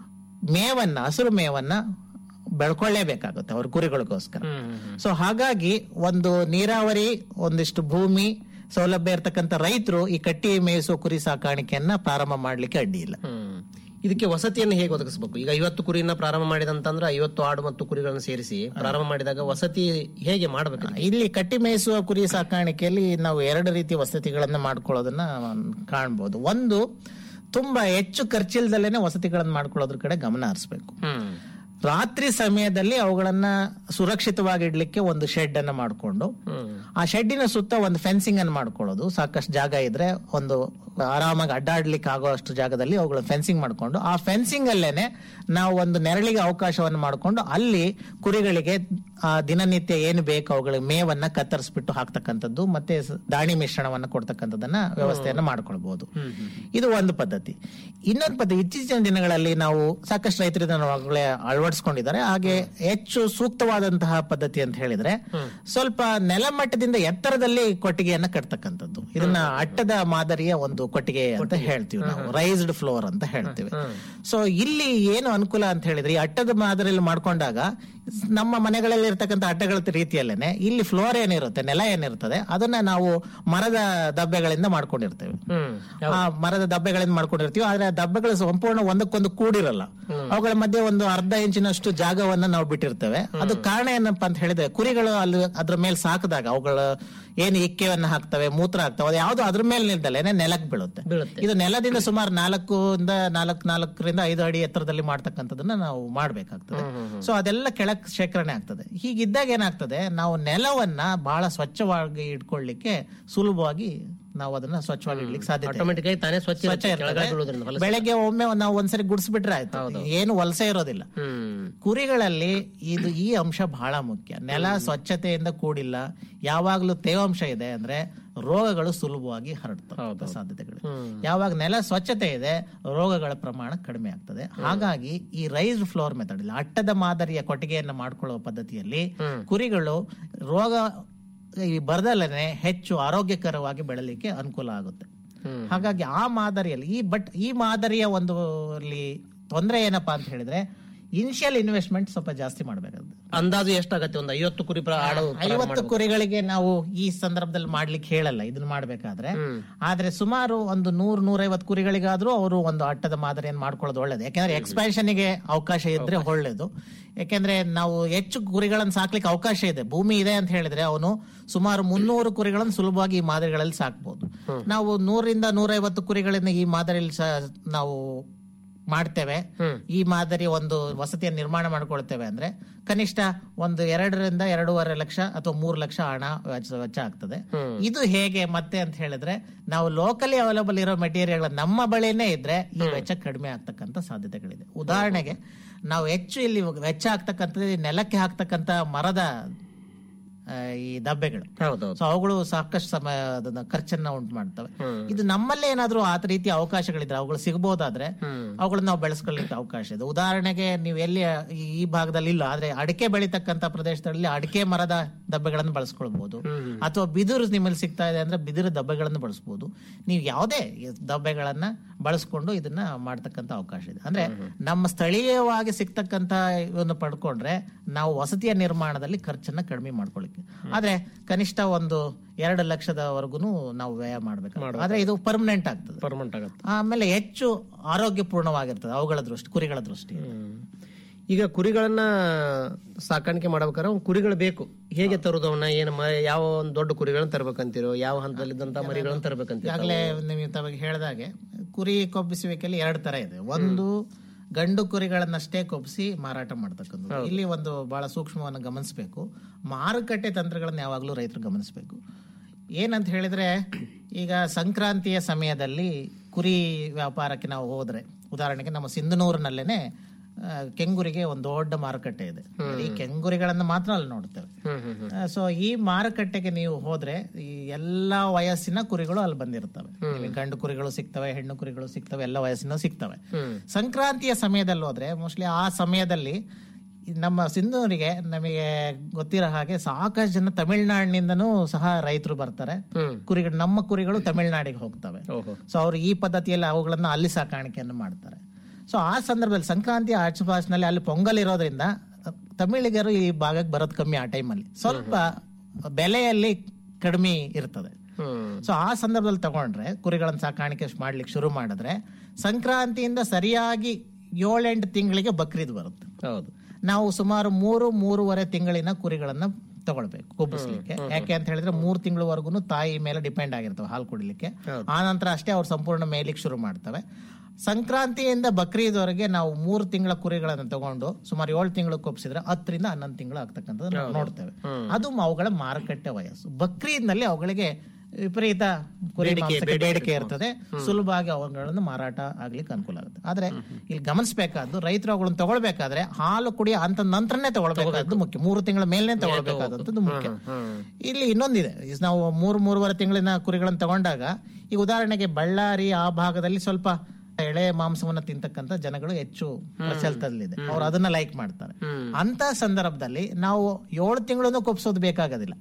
ಮೇವನ್ನ ಹಸಿರು ಮೇವನ್ನ ಬೆಳ್ಕೊಳ್ಳೇಬೇಕಾಗುತ್ತೆ ಅವ್ರ ಕುರಿಗಳಿಗೋಸ್ಕರ ಸೊ ಹಾಗಾಗಿ ಒಂದು ನೀರಾವರಿ ಒಂದಿಷ್ಟು ಭೂಮಿ ಸೌಲಭ್ಯ ಇರತಕ್ಕಂತ ರೈತರು ಈ ಕಟ್ಟಿ ಮೇಯಿಸುವ ಕುರಿ ಸಾಕಾಣಿಕೆಯನ್ನ ಪ್ರಾರಂಭ ಮಾಡ್ಲಿಕ್ಕೆ ಅಡ್ಡಿ ಇಲ್ಲ ಇದಕ್ಕೆ ವಸತಿಯನ್ನು ಹೇಗೆ ಒದಗಿಸಬೇಕು ಈಗ ಐವತ್ತು ಕುರಿನ ಪ್ರಾರಂಭ ಮಾಡಿದಂತಂದ್ರೆ ಐವತ್ತು ಆಡು ಮತ್ತು ಕುರಿಗಳನ್ನು ಸೇರಿಸಿ ಪ್ರಾರಂಭ ಮಾಡಿದಾಗ ವಸತಿ ಹೇಗೆ ಮಾಡಬೇಕು ಇಲ್ಲಿ ಕಟ್ಟಿ ಮೇಯಿಸುವ ಕುರಿ ಸಾಕಾಣಿಕೆಯಲ್ಲಿ ನಾವು ಎರಡು ರೀತಿಯ ವಸತಿಗಳನ್ನ ಮಾಡ್ಕೊಳ್ಳೋದನ್ನ ಕಾಣ್ಬೋದು ಒಂದು ತುಂಬಾ ಹೆಚ್ಚು ಖರ್ಚಿಲ್ದಲೇನೆ ವಸತಿಗಳನ್ನ ಮಾಡ್ಕೊಳ್ಳೋದ್ರ ಕಡೆ ಗಮನ ಹರಿಸಬೇಕು ರಾತ್ರಿ ಸಮಯದಲ್ಲಿ ಅವುಗಳನ್ನ ಸುರಕ್ಷಿತವಾಗಿ ಇಡ್ಲಿಕ್ಕೆ ಒಂದು ಶೆಡ್ ಅನ್ನ ಮಾಡಿಕೊಂಡು ಆ ಶೆಡ್ಡಿನ ಸುತ್ತ ಒಂದು ಫೆನ್ಸಿಂಗ್ ಅನ್ನು ಮಾಡ್ಕೊಳ್ಳೋದು ಸಾಕಷ್ಟು ಜಾಗ ಇದ್ರೆ ಒಂದು ಆರಾಮಾಗಿ ಅಡ್ಡಾಡ್ಲಿಕ್ಕೆ ಆಗುವಷ್ಟು ಜಾಗದಲ್ಲಿ ಅವುಗಳ ಫೆನ್ಸಿಂಗ್ ಮಾಡ್ಕೊಂಡು ಆ ಫೆನ್ಸಿಂಗ್ ಅಲ್ಲೇನೆ ನಾವು ಒಂದು ನೆರಳಿಗೆ ಅವಕಾಶವನ್ನು ಮಾಡಿಕೊಂಡು ಅಲ್ಲಿ ಕುರಿಗಳಿಗೆ ಆ ದಿನನಿತ್ಯ ಏನು ಬೇಕು ಅವುಗಳಿಗೆ ಮೇವನ್ನ ಕತ್ತರಿಸ್ಬಿಟ್ಟು ಹಾಕ್ತಕ್ಕಂಥದ್ದು ಮತ್ತೆ ಸ- ದಾಣಿ ಮಿಶ್ರಣವನ್ನ ಕೊಡ್ತಕ್ಕಂಥದ್ದನ್ನ ವ್ಯವಸ್ಥೆಯನ್ನ ಮಾಡ್ಕೊಳ್ಬಹುದು ಇದು ಒಂದು ಪದ್ಧತಿ ಇನ್ನೊಂದು ಪದ್ಧತಿ ಇತ್ತೀಚಿನ ದಿನಗಳಲ್ಲಿ ನಾವು ಸಾಕಷ್ಟು ರೈತರು ಇದನ್ನು ಅವಾಗಲೇ ಅಳವಡಿಸ್ಕೊಂಡಿದ್ದಾರೆ ಹಾಗೆ ಹೆಚ್ಚು ಸೂಕ್ತವಾದಂತಹ ಪದ್ಧತಿ ಅಂತ ಹೇಳಿದ್ರೆ ಸ್ವಲ್ಪ ನೆಲಮಟ್ಟದಿಂದ ಎತ್ತರದಲ್ಲಿ ಕೊಟ್ಟಿಗೆಯನ್ನ ಕಟ್ತಕ್ಕಂಥದ್ದು ಇದನ್ನ ಅಟ್ಟದ ಮಾದರಿಯ ಒಂದು ಕೊಟ್ಟಿಗೆ ಅಂತ ಹೇಳ್ತೀವಿ ನಾವು ರೈಸ್ಡ್ ಫ್ಲೋರ್ ಅಂತ ಹೇಳ್ತೀವಿ ಸೊ ಇಲ್ಲಿ ಏನು ಅನುಕೂಲ ಅಂತ ಹೇಳಿದ್ರೆ ಈ ಅಟ್ಟದ ಮಾದರಿಯಲ್ಲಿ ಮಾಡ್ಕೊಂಡಾಗ ನಮ್ಮ ಮನೆಗಳಲ್ಲಿ ಇರ್ತಕ್ಕಂಥ ಅಟ್ಟಗಳ ರೀತಿಯಲ್ಲೇನೆ ಇಲ್ಲಿ ಫ್ಲೋರ್ ಏನಿರುತ್ತೆ ನೆಲ ಏನಿರ್ತದೆ ಅದನ್ನ ನಾವು ಮರದ ದಬ್ಬೆಗಳಿಂದ ಮಾಡ್ಕೊಂಡಿರ್ತೇವೆ ಆ ಮರದ ದಬ್ಬೆಗಳಿಂದ ಮಾಡ್ಕೊಂಡಿರ್ತೀವಿ ಆದ್ರೆ ಆ ದಬ್ಬೆಗಳು ಸಂಪೂರ್ಣ ಒಂದಕ್ಕೊಂದು ಕೂಡಿರಲ್ಲ ಅವುಗಳ ಮಧ್ಯೆ ಒಂದು ಅರ್ಧ ಇಂಚಿನಷ್ಟು ಜಾಗವನ್ನ ನಾವು ಬಿಟ್ಟಿರ್ತೇವೆ ಅದು ಕಾರಣ ಏನಪ್ಪಾ ಅಂತ ಹೇಳಿದ್ರೆ ಕುರಿಗಳು ಅಲ್ಲಿ ಅದ್ರ ಮೇಲೆ ಸಾಕಿದಾಗ ಅವುಗಳ ಏನು ಇಕ್ಕೆವನ್ನ ಹಾಕ್ತವೆ ಮೂತ್ರ ಹಾಕ್ತವೆ ಅದು ಯಾವ್ದು ಅದ್ರ ಮೇಲೆ ನಿಲ್ದಲೇನೆ ನೆಲಕ್ಕೆ ಬೀಳುತ್ತೆ ಇದು ನೆಲದಿಂದ ಸುಮಾರು ನಾಲ್ಕು ಇಂದ ನಾಲ್ಕು ನಾಲ್ಕರಿಂದ ಐದು ಅಡಿ ಎತ್ತರದಲ್ಲಿ ಮಾಡ್ತಕ್ಕಂಥದ್ದನ್ನ ನಾವು ಮಾಡ್ಬೇಕಾಗ್ತದೆ ಸೊ ಅದೆಲ್ಲ ಕೆಳಕ್ ಶೇಖರಣೆ ಆಗ್ತದೆ ಹೀಗಿದ್ದಾಗ ಏನಾಗ್ತದೆ ನಾವು ನೆಲವನ್ನ ಬಹಳ ಸ್ವಚ್ಛವಾಗಿ ಇಟ್ಕೊಳ್ಳಿಕ್ಕೆ ಸುಲಭವಾಗಿ ನಾವು ಅದನ್ನ ಸ್ವಚ್ಛವಾಗಿ ಇಡ್ಲಿಕ್ಕೆ ಸಾಧ್ಯ ಆಟೋಮೆಟಿಕ್ ಆಗಿ ತಾನೇ ಸ್ವಚ್ಛ ಸ್ವಚ್ಛ ಇರುತ್ತೆ, ಇರ್ತದೆ. ಕೆಳಗಡೆ ಬೀಳೋದ್ರಿಂದ ಹೊಲಸು. ಬೆಳಗ್ಗೆ ಒಮ್ಮೆ ನಾವು ಒಂದ್ಸರಿ ಗುಡಿಸ್ಬಿಟ್ರೆ ಆಯ್ತು ಏನು ವಲಸೆ ಇರೋದಿಲ್ಲ ಕುರಿಗಳಲ್ಲಿ ಇದು ಈ ಅಂಶ ಬಹಳ ಮುಖ್ಯ ನೆಲ ಸ್ವಚ್ಛತೆಯಿಂದ ಕೂಡಿಲ್ಲ ಯಾವಾಗ್ಲೂ ತೇವಾಂಶ ಇದೆ ಅಂದ್ರೆ ರೋಗಗಳು ಸುಲಭವಾಗಿ ಹರಡ್ತವೆ ಸಾಧ್ಯತೆಗಳು ಯಾವಾಗ ನೆಲ ಸ್ವಚ್ಛತೆ ಇದೆ ರೋಗಗಳ ಪ್ರಮಾಣ ಕಡಿಮೆ ಆಗ್ತದೆ ಹಾಗಾಗಿ ಈ ರೈಸ್ಡ್ ಫ್ಲೋರ್ ಮೆಥಡ್ ಇಲ್ಲ ಅಟ್ಟದ ಮಾದರಿಯ ಕೊಟ್ಟಿಗೆಯನ್ನ ಮಾಡ್ಕೊಳ್ಳುವ ಪದ್ಧತಿಯಲ್ಲಿ ಕುರಿಗಳು ರೋಗ ಈ ಬರದಲ್ಲೇ ಹೆಚ್ಚು ಆರೋಗ್ಯಕರವಾಗಿ ಬೆಳಲಿಕ್ಕೆ ಅನುಕೂಲ ಆಗುತ್ತೆ ಹಾಗಾಗಿ ಆ ಮಾದರಿಯಲ್ಲಿ ಈ ಬಟ್ ಈ ಮಾದರಿಯ ಒಂದು ಅಲ್ಲಿ ತೊಂದರೆ ಏನಪ್ಪಾ ಅಂತ ಹೇಳಿದ್ರೆ ಇನಿಷಿಯಲ್ ಇನ್ವೆಸ್ಟ್ಮೆಂಟ್ ಸ್ವಲ್ಪ ಜಾಸ್ತಿ ಮಾಡಬೇಕಾಗುತ್ತೆ ಅಂದಾಜು ಎಷ್ಟಾಗತ್ತೆ ಒಂದು ಐವತ್ತು ಕುರಿ ಪ್ರ- ಆಡು ಪ್ರಾರಂಭ ಐವತ್ತು ಮಾಡ್ಬೇಕು. ಕುರಿಗಳಿಗೆ ನಾವು ಈ ಸಂದರ್ಭದಲ್ಲಿ ಮಾಡ್ಲಿಕ್ಕೆ ಹೇಳಲ್ಲ ಇದನ್ನ ಮಾಡ್ಬೇಕಾದ್ರೆ ಆದ್ರೆ ಸುಮಾರು ಒಂದು ನೂರ್ ನೂರೈವತ್ತು ಕುರಿಗಳಿಗಾದ್ರೂ ಅವರು ಒಂದು ಅಟ್ಟದ ಮಾದರಿಯನ್ನು ಮಾಡ್ಕೊಳ್ಳೋದು ಒಳ್ಳೇದು ಯಾಕಂದ್ರೆ expansion ಗೆ ಅವಕಾಶ ಇದ್ರೆ ಒಳ್ಳೇದು ಯಾಕೆಂದ್ರೆ ನಾವು ಹೆಚ್ಚು ಕುರಿಗಳನ್ನು ಸಾಕ್ಲಿಕ್ಕೆ ಅವಕಾಶ ಇದೆ ಭೂಮಿ ಇದೆ ಅಂತ ಹೇಳಿದ್ರೆ ಅವನು ಸುಮಾರು ಮುನ್ನೂರು ಕುರಿಗಳನ್ನು ಸುಲಭವಾಗಿ ಈ ಮಾದರಿಗಳಲ್ಲಿ ಸಾಕ್ಬಹುದು ನಾವು ನೂರಿಂದ ನೂರೈವತ್ತು ಕುರಿಗಳಿಂದ ಈ ಮಾದರಿಯಲ್ಲಿ ಸ- ನಾವು ಮಾಡ್ತೇವೆ ಈ ಮಾದರಿ ಒಂದು ವಸತಿಯ ನಿರ್ಮಾಣ ಮಾಡ್ಕೊಳ್ತೇವೆ ಅಂದ್ರೆ ಕನಿಷ್ಠ ಒಂದು ಎರಡರಿಂದ ಎರಡೂವರೆ ಲಕ್ಷ ಅಥವಾ ಮೂರು ಲಕ್ಷ ಹಣ ವೆಚ್ಚ ವೆಚ್ಚ ಆಗ್ತದೆ ಇದು ಹೇಗೆ ಮತ್ತೆ ಅಂತ ಹೇಳಿದ್ರೆ ನಾವು ಲೋಕಲಿ ಅವೈಲಬಲ್ ಇರೋ ಮೆಟೀರಿಯಲ್ ನಮ್ಮ ಬಳಿನೇ ಇದ್ರೆ ಈ ವೆಚ್ಚ ಕಡಿಮೆ ಆಗ್ತಕ್ಕಂಥ ಸಾಧ್ಯತೆಗಳಿದೆ ಉದಾಹರಣೆಗೆ ನಾವು ಹೆಚ್ಚು ಇಲ್ಲಿ ವೆಚ್ಚ ಆಗ್ತಕ್ಕಂಥದ್ದು ಈ ನೆಲಕ್ಕೆ ಹಾಕ್ತಕ್ಕಂಥ ಮರದ ಆ, ಈ ದಬ್ಬೆಗಳು ಸೊ ಅವುಗಳು ಸಾಕಷ್ಟು ಸಮಯ ಅದನ್ನ ಖರ್ಚನ್ನ ಉಂಟು ಮಾಡ್ತವೆ ಇದು ನಮ್ಮಲ್ಲೇ ಏನಾದ್ರೂ ಆ ರೀತಿಯ ಅವಕಾಶಗಳಿದ್ರೆ ಅವುಗಳು ಸಿಗಬಹುದಾದ್ರೆ ಅವುಗಳನ್ನ ನಾವು ಬೆಳೆಸ್ಕೊಳ್ಳಿಕ್ಕೆ ಅವಕಾಶ ಇದೆ ಉದಾಹರಣೆಗೆ ನೀವು ಎಲ್ಲಿ ಈ- ಈ ಭಾಗದಲ್ಲಿ ಇಲ್ಲ ಆದ್ರೆ ಅಡಿಕೆ ಬೆಳೀತಕ್ಕಂತ ಪ್ರದೇಶದಲ್ಲಿ ಅಡಿಕೆ ಮರದ ದಬ್ಬೆಗಳನ್ನು ಬಳಸ್ಕೊಳ್ಬಹುದು ಅಥವಾ ಬಿದಿರು ನಿಮ್ಮಲ್ಲಿ ಸಿಗ್ತಾ ಇದೆ ಅಂದ್ರೆ ಬಿದಿರು ದಬ್ಬೆಗಳನ್ನು ಬಳಸಬಹುದು ನೀವು ಯಾವುದೇ ಈ ದಬ್ಬೆಗಳನ್ನ ಬಳಸ್ಕೊಂಡು ಇದನ್ನ ಮಾಡ್ತಕ್ಕಂತ ಅವಕಾಶ ಇದೆ ಅಂದ್ರೆ ನಮ್ಮ ಸ್ಥಳೀಯವಾಗಿ ಸಿಗ್ತಕ್ಕಂತ ಇವನ್ನ ಪಡ್ಕೊಂಡ್ರೆ ನಾವು ವಸತಿಯ ನಿರ್ಮಾಣದಲ್ಲಿ ಖರ್ಚನ್ನ ಕಡಿಮೆ ಮಾಡ್ಕೊಳ್ಳಿಕ್ಕೆ ಆದ್ರೆ ಕನಿಷ್ಠ ಒಂದು ಎರಡು ಲಕ್ಷದವರೆಗೂ ನಾವು ವ್ಯಯ ಮಾಡ್ಬೇಕು ಆದ್ರೆ ಇದು ಪರ್ಮನೆಂಟ್ ಆಗ್ತದೆ ಪರ್ಮನೆಂಟ್ ಆಗುತ್ತೆ ಆಮೇಲೆ ಹೆಚ್ಚು ಆರೋಗ್ಯಪೂರ್ಣವಾಗಿರ್ತದೆ ಅವುಗಳ ದೃಷ್ಟಿ ಕುರಿಗಳ ದೃಷ್ಟಿ ಈಗ ಕುರಿಗಳನ್ನ ಸಾಕಾಣಿಕೆ ಮಾಡ್ಬೇಕಾದ್ರೆ ಅವ್ನ್ ಕುರಿಗಳು ಬೇಕು ಹೇಗೆ ತರುದು ಅವನ್ನ ಏನು ಮ- ಯಾವ ಒಂದು ದೊಡ್ಡ ಕುರಿಗಳನ್ನ ತರ್ಬೇಕಂತೀರೋ ಯಾವ ಹಂತದಲ್ಲಿದ್ದಂತ ಮರಿಗಳನ್ನ ತರ್ಬೇಕಂತೀರೋ ಈಗಾಗಲೇ ನೀವು ತಮಗೆ ಹೇಳಿದಾಗೆ ಕುರಿ ಕೊಬ್ಬಿಸುವಿಕೆಯಲ್ಲಿ ಎರಡು ತರ ಇದೆ ಒಂದು ಗಂಡು ಕುರಿಗಳನ್ನಷ್ಟೇ ಕೊಬ್ಬಿಸಿ ಮಾರಾಟ ಮಾಡ್ತಕ್ಕಂಥದ್ದು ಇಲ್ಲಿ ಒಂದು ಬಹಳ ಸೂಕ್ಷ್ಮವನ್ನು ಗಮನಿಸಬೇಕು ಮಾರುಕಟ್ಟೆ ತಂತ್ರಗಳನ್ನ ಯಾವಾಗಲೂ ರೈತರು ಗಮನಿಸಬೇಕು ಏನಂತ ಹೇಳಿದ್ರೆ ಈಗ ಸಂಕ್ರಾಂತಿಯ ಸಮಯದಲ್ಲಿ ಕುರಿ ವ್ಯಾಪಾರಕ್ಕೆ ನಾವು ಹೋದ್ರೆ ಉದಾಹರಣೆಗೆ ನಮ್ಮ ಸಿಂಧನೂರಿನಲ್ಲೇನೆ ಆ, ಕೆಂಗುರಿಗೆ ಒಂದು ದೊಡ್ಡ ಮಾರುಕಟ್ಟೆ ಇದೆ ಈ ಕೆಂಗುರಿಗಳನ್ನ ಮಾತ್ರ ಅಲ್ಲಿ ನೋಡ್ತೇವೆ ಸೊ ಈ ಮಾರುಕಟ್ಟೆಗೆ ನೀವು ಹೋದ್ರೆ ಈ ಎಲ್ಲಾ ವಯಸ್ಸಿನ ಕುರಿಗಳು ಅಲ್ಲಿ ಬಂದಿರ್ತವೆ ನಿಮಗೆ ಗಂಡು ಕುರಿಗಳು ಸಿಗ್ತವೆ ಹೆಣ್ಣು ಕುರಿಗಳು ಸಿಗ್ತವೆ ಎಲ್ಲ ವಯಸ್ಸಿನ ಸಿಗ್ತವೆ ಸಂಕ್ರಾಂತಿಯ ಸಮಯದಲ್ಲಿ ಹೋದ್ರೆ ಮೋಸ್ಟ್ಲಿ ಆ ಸಮಯದಲ್ಲಿ ಈ ನಮ್ಮ ಸಿಂಧೂರಿಗೆ ನಮಗೆ ಗೊತ್ತಿರೋ ಹಾಗೆ ಸಾಕಷ್ಟು ಜನ ತಮಿಳ್ನಾಡಿನಿಂದನೂ ಸಹ ರೈತರು ಬರ್ತಾರೆ ಕುರಿಗಳು ನಮ್ಮ ಕುರಿಗಳು ತಮಿಳ್ನಾಡಿಗೆ ಹೋಗ್ತವೆ ಸೊ ಅವರು ಈ ಪದ್ಧತಿಯಲ್ಲಿ ಅವುಗಳನ್ನ ಅಲ್ಲಿ ಸಾಕಾಣಿಕೆಯನ್ನು ಮಾಡ್ತಾರೆ ಸೊ ಆ ಸಂದರ್ಭದಲ್ಲಿ ಸಂಕ್ರಾಂತಿ ಆಚುಪಾಚಿನಲ್ಲಿ ಅಲ್ಲಿ ಪೊಂಗಲ್ ಇರೋದ್ರಿಂದ ತಮಿಳಿಗರು ಈ ಭಾಗಕ್ಕೆ ಬರೋದು ಕಮ್ಮಿ ಆ ಟೈಮಲ್ಲಿ ಸ್ವಲ್ಪ ಬೆಲೆಯಲ್ಲಿ ಕಡಿಮೆ ಇರ್ತದೆ ಸೊ ಆ ಸಂದರ್ಭದಲ್ಲಿ ತಗೊಂಡ್ರೆ ಕುರಿಗಳನ್ನ ಸಾಕಾಣಿಕೆ ಮಾಡ್ಲಿಕ್ಕೆ ಶುರು ಮಾಡಿದ್ರೆ ಸಂಕ್ರಾಂತಿಯಿಂದ ಸರಿಯಾಗಿ ಏಳೆಂಟು ತಿಂಗಳಿಗೆ ಬಕ್ರೀದ್ ಬರುತ್ತೆ ಹೌದು ನಾವು ಸುಮಾರು ಮೂರು ಮೂರುವರೆ ತಿಂಗಳಿನ ಕುರಿಗಳನ್ನ ತಗೊಳ್ಬೇಕು ಕೊಬ್ಬಿಸ್ಲಿಕ್ಕೆ ಯಾಕೆ ಅಂತ ಹೇಳಿದ್ರೆ ಮೂರು ತಿಂಗಳವರೆಗೂ ತಾಯಿ ಮೇಲೆ ಡಿಪೆಂಡ್ ಆಗಿರ್ತವೆ ಹಾಲು ಕುಡಿಲಿಕ್ಕೆ ಆ ನಂತರ ಅಷ್ಟೇ ಅವ್ರು ಸಂಪೂರ್ಣ ಮೇಯ್ಲಿಕ್ಕೆ ಶುರು ಮಾಡ್ತವೆ ಸಂಕ್ರಾಂತಿಯಿಂದ ಬಕ್ರೀದ್ವರೆಗೆ ನಾವು ಮೂರು ತಿಂಗಳ ಕುರಿಗಳನ್ನು ತಗೊಂಡು ಸುಮಾರು ಏಳು ತಿಂಗಳು ಕೊಬ್ಬಿಸಿದ್ರೆ ಹತ್ತರಿಂದ ಹನ್ನೊಂದು ತಿಂಗಳು ಆಗ್ತಕ್ಕಂಥದ್ದು ನಾವು ನೋಡ್ತೇವೆ ಅದು ಅವುಗಳ ಮಾರುಕಟ್ಟೆ ವಯಸ್ಸು ಬಕ್ರೀದ್ನಲ್ಲಿ ಅವುಗಳಿಗೆ ವಿಪರೀತ ಕುರಿ ಮಾಂಸಕ್ಕೆ ಬೇಡಿಕೆ ಇರ್ತದೆ ಸುಲಭವಾಗಿ ಅವುಗಳನ್ನು ಮಾರಾಟ ಆಗ್ಲಿಕ್ಕೆ ಅನುಕೂಲ ಆಗುತ್ತೆ ಆದ್ರೆ ಇಲ್ಲಿ ಗಮನಿಸಬೇಕಾದ್ದು ರೈತರು ಅವುಗಳನ್ನು ತಗೊಳ್ಬೇಕಾದ್ರೆ ಹಾಲು ಕುಡಿಯೋ ಅಂತ ನಂತರನೇ ತಗೊಳ್ಬೇಕಾದ್ದು ಮುಖ್ಯ ಮೂರು ತಿಂಗಳ ಮೇಲೇ ತಗೊಳ್ಬೇಕಾದಂತದ್ದು ಮುಖ್ಯ ಇಲ್ಲಿ ಇನ್ನೊಂದಿದೆ ಈಗ ನಾವು ಮೂರು ಮೂರುವರೆ ತಿಂಗಳಿನ ಕುರಿಗಳನ್ನು ತಗೊಂಡಾಗ ಈಗ ಉದಾಹರಣೆಗೆ ಬಳ್ಳಾರಿ ಆ ಭಾಗದಲ್ಲಿ ಸ್ವಲ್ಪ ಎಳೆ ಮಾಂಸವನ್ನ ತಿಂತಕ್ಕಂತ ಜನಗಳು ಹೆಚ್ಚು ಪ್ರಚಲಿತದಲ್ಲಿದೆ ಅವ್ರು ಅದನ್ನ ಲೈಕ್ ಮಾಡ್ತಾರೆ ಅಂತ ಸಂದರ್ಭದಲ್ಲಿ ನಾವು ಏಳು ತಿಂಗಳನ್ನು ಕೊಪ್ಸೋದು ಬೇಕಾಗೋದಿಲ್ಲ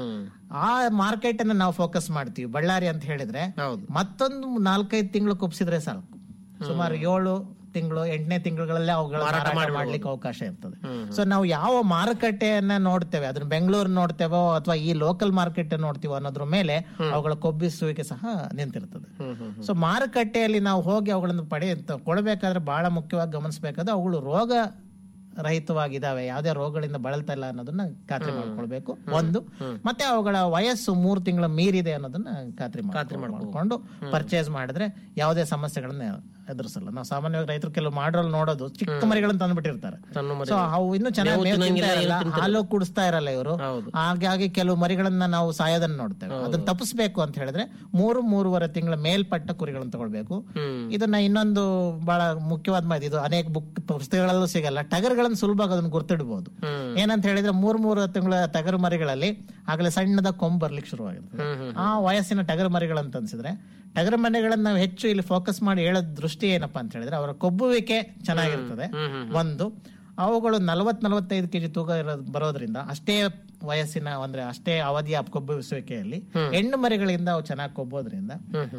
ಆ ಮಾರ್ಕೆಟ್ ಅನ್ನ ನಾವು ಫೋಕಸ್ ಮಾಡ್ತೀವಿ ಬಳ್ಳಾರಿ ಅಂತ ಹೇಳಿದ್ರೆ ಮತ್ತೊಂದು ನಾಲ್ಕೈದು ತಿಂಗಳು ಕೊಪ್ಸಿದ್ರೆ ಸಾಕು ಸುಮಾರು ಏಳು ತಿಂಗಳು ಎಂಟನೇ ತಿಂಗಳುಗಳಲ್ಲೇ ಅವುಗಳ ಮಾರಾಟ ಮಾಡ್ಲಿಕ್ಕೆ ಅವಕಾಶ ಇರ್ತದೆ ಸೊ ನಾವು ಯಾವ ಮಾರುಕಟ್ಟೆಯನ್ನ ನೋಡ್ತೇವೆ ಅದನ್ನ ಬೆಂಗಳೂರು ನೋಡ್ತೇವೋ ಅಥವಾ ಈ ಲೋಕಲ್ ಮಾರ್ಕೆಟ್ ನೋಡ್ತೀವೋ ಅನ್ನೋದ್ರ ಮೇಲೆ ಅವುಗಳ ಕೊಬ್ಬಿಸುವಿಕೆ ಸಹ ನಿಂತಿರ್ತದೆ ಸೊ ಮಾರುಕಟ್ಟೆಯಲ್ಲಿ ನಾವು ಹೋಗಿ ಅವುಗಳನ್ನು ಪಡೆ ಕೊಡಬೇಕಾದ್ರೆ ಬಹಳ ಮುಖ್ಯವಾಗಿ ಗಮನಿಸಬೇಕಾದ್ರೆ ಅವುಗಳು ರೋಗ ರಹಿತವಾಗಿದ್ದಾವೆ ಯಾವುದೇ ರೋಗಗಳಿಂದ ಬಳಲ್ತಾ ಇಲ್ಲ ಅನ್ನೋದನ್ನ ಖಾತ್ರಿ ಮಾಡ್ಕೊಳ್ಬೇಕು ಒಂದು ಮತ್ತೆ ಅವುಗಳ ವಯಸ್ಸು ಮೂರು ತಿಂಗಳ ಮೀರಿದೆ ಅನ್ನೋದನ್ನ ಖಾತ್ರಿ ಮಾಡ್ಕೊಂಡು ಪರ್ಚೇಸ್ ಮಾಡಿದ್ರೆ ಯಾವುದೇ ಸಮಸ್ಯೆಗಳನ್ನ ಎದುರಿಸಲ್ಲ ನಾವು ಸಾಮಾನ್ಯವಾಗಿ ರೈತರು ಕೆಲವು ಮಾಡ್ರಲ್ಲಿ ನೋಡೋದು ಚಿಕ್ಕ ಮರಿಗಳನ್ನ ತಂದ್ಬಿಟ್ಟಿರ್ತಾರೆ ಸೊ ಅವು ಇನ್ನೂ ಚೆನ್ನಾಗಿ ಮೇವು ತಿಂತಾ ಇರಲ್ಲ, ಹಾಲು ಕುಡಿಸ್ತಾ ಇರಲ್ಲ ಇವರು ಹಾಗಾಗಿ ಕೆಲವು ಮರಿಗಳನ್ನ ನಾವು ಸಾಯೋದನ್ನ ನೋಡ್ತೇವೆ ಅದನ್ನ ತಪ್ಪಿಸ್ಬೇಕು ಅಂತ ಹೇಳಿದ್ರೆ ಮೂರು ಮೂರುವರೆ ತಿಂಗಳ ಮೇಲ್ಪಟ್ಟ ಕುರಿಗಳನ್ನ ತಗೊಳ್ಬೇಕು ಇದನ್ನ ಇನ್ನೊಂದು ಬಹಳ ಮುಖ್ಯವಾದ ಮಾಹಿತಿ ಇದು ಅನೇಕ ಬುಕ್ ಪುಸ್ತಕಗಳಲ್ಲೂ ಸಿಗಲ್ಲ ಟಗರ್ಗಳನ್ನ ಸುಲಭವಾಗಿ ಅದನ್ನ ಗುರ್ತಿಡ್ಬೋದು ಏನಂತ ಹೇಳಿದ್ರೆ ಮೂರ್ ಮೂರು ತಿಂಗಳ ಟಗರು ಮರಿಗಳಲ್ಲಿ ಆಗಲೇ ಸಣ್ಣದ ಕೊಂಬ್ ಬರ್ಲಿಕ್ಕೆ ಶುರುವಾಗಿರ್ತದೆ ಆ ವಯಸ್ಸಿನ ಟಗರು ಮರಿಗಳಂತ ಅನ್ಸಿದ್ರೆ ಟಗರು ಮರಿಗಳನ್ನ ನಾವು ಹೆಚ್ಚು ಇಲ್ಲಿ ಫೋಕಸ್ ಮಾಡಿ ಹೇಳೋದ್ ದೃಷ್ಟಿ ಏನಪ್ಪಾ ಅಂತ ಹೇಳಿದ್ರೆ ಅವರ ಕೊಬ್ಬುವಿಕೆ ಚೆನ್ನಾಗಿರ್ತದೆ ಒಂದು ಅವುಗಳು ನಲವತ್ ನಲವತ್ತೈದು ಕೆಜಿ ತೂಕ ಇರೋದ್ ಬರೋದ್ರಿಂದ ಅಷ್ಟೇ ವಯಸ್ಸಿನ ಅಂದ್ರೆ ಅಷ್ಟೇ ಅವಧಿಯ ಕೊಬ್ಬುವಿಸುವಿಕೆಯಲ್ಲಿ ಹೆಣ್ಣು ಮರಿಗಳಿಂದ ಅವು ಚೆನ್ನಾಗಿ ಕೊಬ್ಬೋದ್ರಿಂದ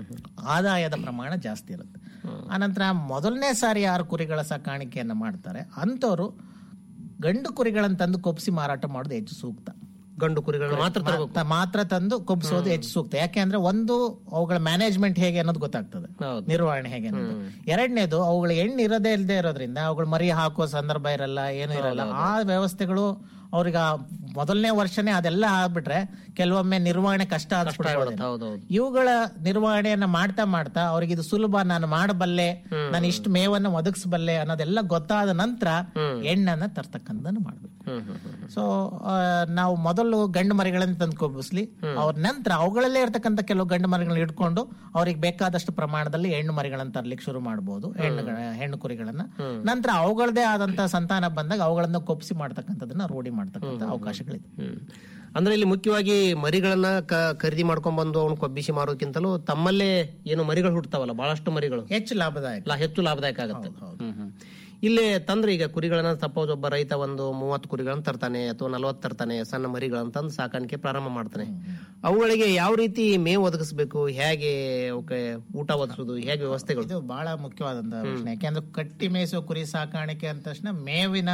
ಆದಾಯದ ಪ್ರಮಾಣ ಜಾಸ್ತಿ ಇರುತ್ತೆ ಆನಂತರ ಮೊದಲನೇ ಸಾರಿ ಯಾರು ಕುರಿಗಳ ಸಾಕಾಣಿಕೆಯನ್ನ ಮಾಡ್ತಾರೆ ಅಂತವರು ಗಂಡು ಕುರಿಗಳನ್ನ ತಂದು ಕೊಬ್ಬಿಸಿ ಮಾರಾಟ ಮಾಡೋದು ಹೆಚ್ಚು ಸೂಕ್ತ ಗಂಡು ಕುರಿಗಳನ್ನ ಮಾತ್ರ ತರಬೇಕು ಮಾತ್ರ- ಮಾತ್ರ ತಂದು ಕೊಬ್ಬಿಸೋದು ಹೆಚ್ಚು ಸೂಕ್ತ ಯಾಕೆ ಅಂದ್ರೆ ಒಂದು ಅವುಗಳ ಮ್ಯಾನೇಜ್ಮೆಂಟ್ ಹೇಗೆ ಅನ್ನೋದು ಗೊತ್ತಾಗ್ತದೆ ನಿರ್ವಹಣೆ ಹೇಗೆ ಅನ್ನೋದು ಎರಡನೇದು ಅವುಗಳ ಹೆಣ್ಣು ಇರೋದೇ ಇಲ್ಲದೆ ಇರೋದ್ರಿಂದ ಅವುಗಳು ಮರಿ ಹಾಕುವ ಸಂದರ್ಭ ಇರಲ್ಲ ಏನು ಇರಲ್ಲ ಆ ವ್ಯವಸ್ಥೆಗಳು ಅವ್ರಿಗೆ ಆ ಮೊದಲನೇ ವರ್ಷನೇ ಅದೆಲ್ಲ ಆಗ್ಬಿಟ್ರೆ ಕೆಲವೊಮ್ಮೆ ನಿರ್ವಹಣೆ ಕಷ್ಟ ಹೌದೌದು. ಅನ್ಸ್ಬಿಡುತ್ತೆ ಇವುಗಳ ನಿರ್ವಹಣೆಯನ್ನ ಮಾಡ್ತಾ ಮಾಡ್ತಾ ಅವ್ರಿಗೆ ಇದು ಸುಲಭ ನಾನು ಮಾಡಬಲ್ಲೆ ನಾನು ಇಷ್ಟು ಮೇವನ್ನು ಒದಗಿಸಬಲ್ಲೆ ಅನ್ನೋದೆಲ್ಲ ಗೊತ್ತಾದ ನಂತರ ಎಣ್ಣನ್ನ ತರ್ತಕ್ಕಂಥದ್ದನ್ನು ಮಾಡ್ಬೇಕು ಸೊ ನಾವು ಮೊದಲು ಗಂಡು ಮರಿಗಳನ್ನ ತಂದು ಕೊಬ್ಬಿಸ್ಲಿ ಅವ್ರ ನಂತರ ಅವುಗಳಲ್ಲೇ ಇರ್ತಕ್ಕಂಥ ಕೆಲವು ಗಂಡು ಮರಿಗಳನ್ನ ಇಟ್ಕೊಂಡು ಅವ್ರಿಗೆ ಬೇಕಾದಷ್ಟು ಪ್ರಮಾಣದಲ್ಲಿ ಹೆಣ್ಣು ಮರಿಗಳನ್ನ ತರ್ಲಿಕ್ಕೆ ಶುರು ಮಾಡಬಹುದು ಹೆಣ್ಣುಗಳ ಹೆಣ್ಣು ಕುರಿಗಳನ್ನ ನಂತರ ಅವುಗಳದೇ ಆದಂತ ಸಂತಾನ ಬಂದಾಗ ಅವುಗಳನ್ನ ಕೊಪ್ಪಿಸಿ ಮಾಡ್ತಕ್ಕಂಥದನ್ನ ರೂಢಿ ಮಾಡ್ತಕ್ಕಂಥ ಅವಕಾಶಗಳಿದೆ ಅಂದ್ರೆ ಇಲ್ಲಿ ಮುಖ್ಯವಾಗಿ ಮರಿಗಳನ್ನ ಕ- ಖರೀದಿ ಮಾಡ್ಕೊಂಡ್ ಬಂದು ಅವ್ನ ಕೊಬ್ಬಿಸಿ ಮಾರೋಕ್ಕಿಂತಲೂ ತಮ್ಮಲ್ಲೇ ಏನು ಮರಿಗಳು ಹುಟ್ಟತಾವಲ್ಲ ಬಹಳಷ್ಟು ಮರಿಗಳು ಹೆಚ್ಚು ಲಾಭದಾಯಕ ಲಾ- ಹೆಚ್ಚು ಲಾಭದಾಯಕ ಆಗುತ್ತೆ ಹ್ಮ್, ಹ್ಮ್. ಇಲ್ಲೇ ತಂದ್ರೆ ಈಗ ಕುರಿಗಳನ್ನ ಸಪೋಸ್ ಒಬ್ಬ ರೈತ ಒಂದು ಮೂವತ್ತು ಕುರಿಗಳನ್ನ ತರ್ತಾನೆ ಅಥವಾ ನಲವತ್ತು ತರ್ತಾನೆ ಸಣ್ಣ ಮರಿಗಳನ್ನ ತಂದು ಸಾಕಾಣಿಕೆ ಪ್ರಾರಂಭ ಮಾಡ್ತಾನೆ ಅವುಗಳಿಗೆ ಯಾವ ರೀತಿ ಮೇವು ಒದಗಿಸ್ಬೇಕು ಹೇಗೆ ಅವಕ್ಕೆ ಊಟ ಒದಗಿಸೋದು ಹೇಗೆ ವ್ಯವಸ್ಥೆಗಳು ಇದು ಬಹಳ ಮುಖ್ಯವಾದಂತ ಪ್ರಶ್ನೆ ಯಾಕೆಂದ್ರೆ ಕಟ್ಟಿ ಮೇಯಿಸುವ ಕುರಿ ಸಾಕಾಣಿಕೆ ಅಂದ ತಕ್ಷಣ ಮೇವಿನ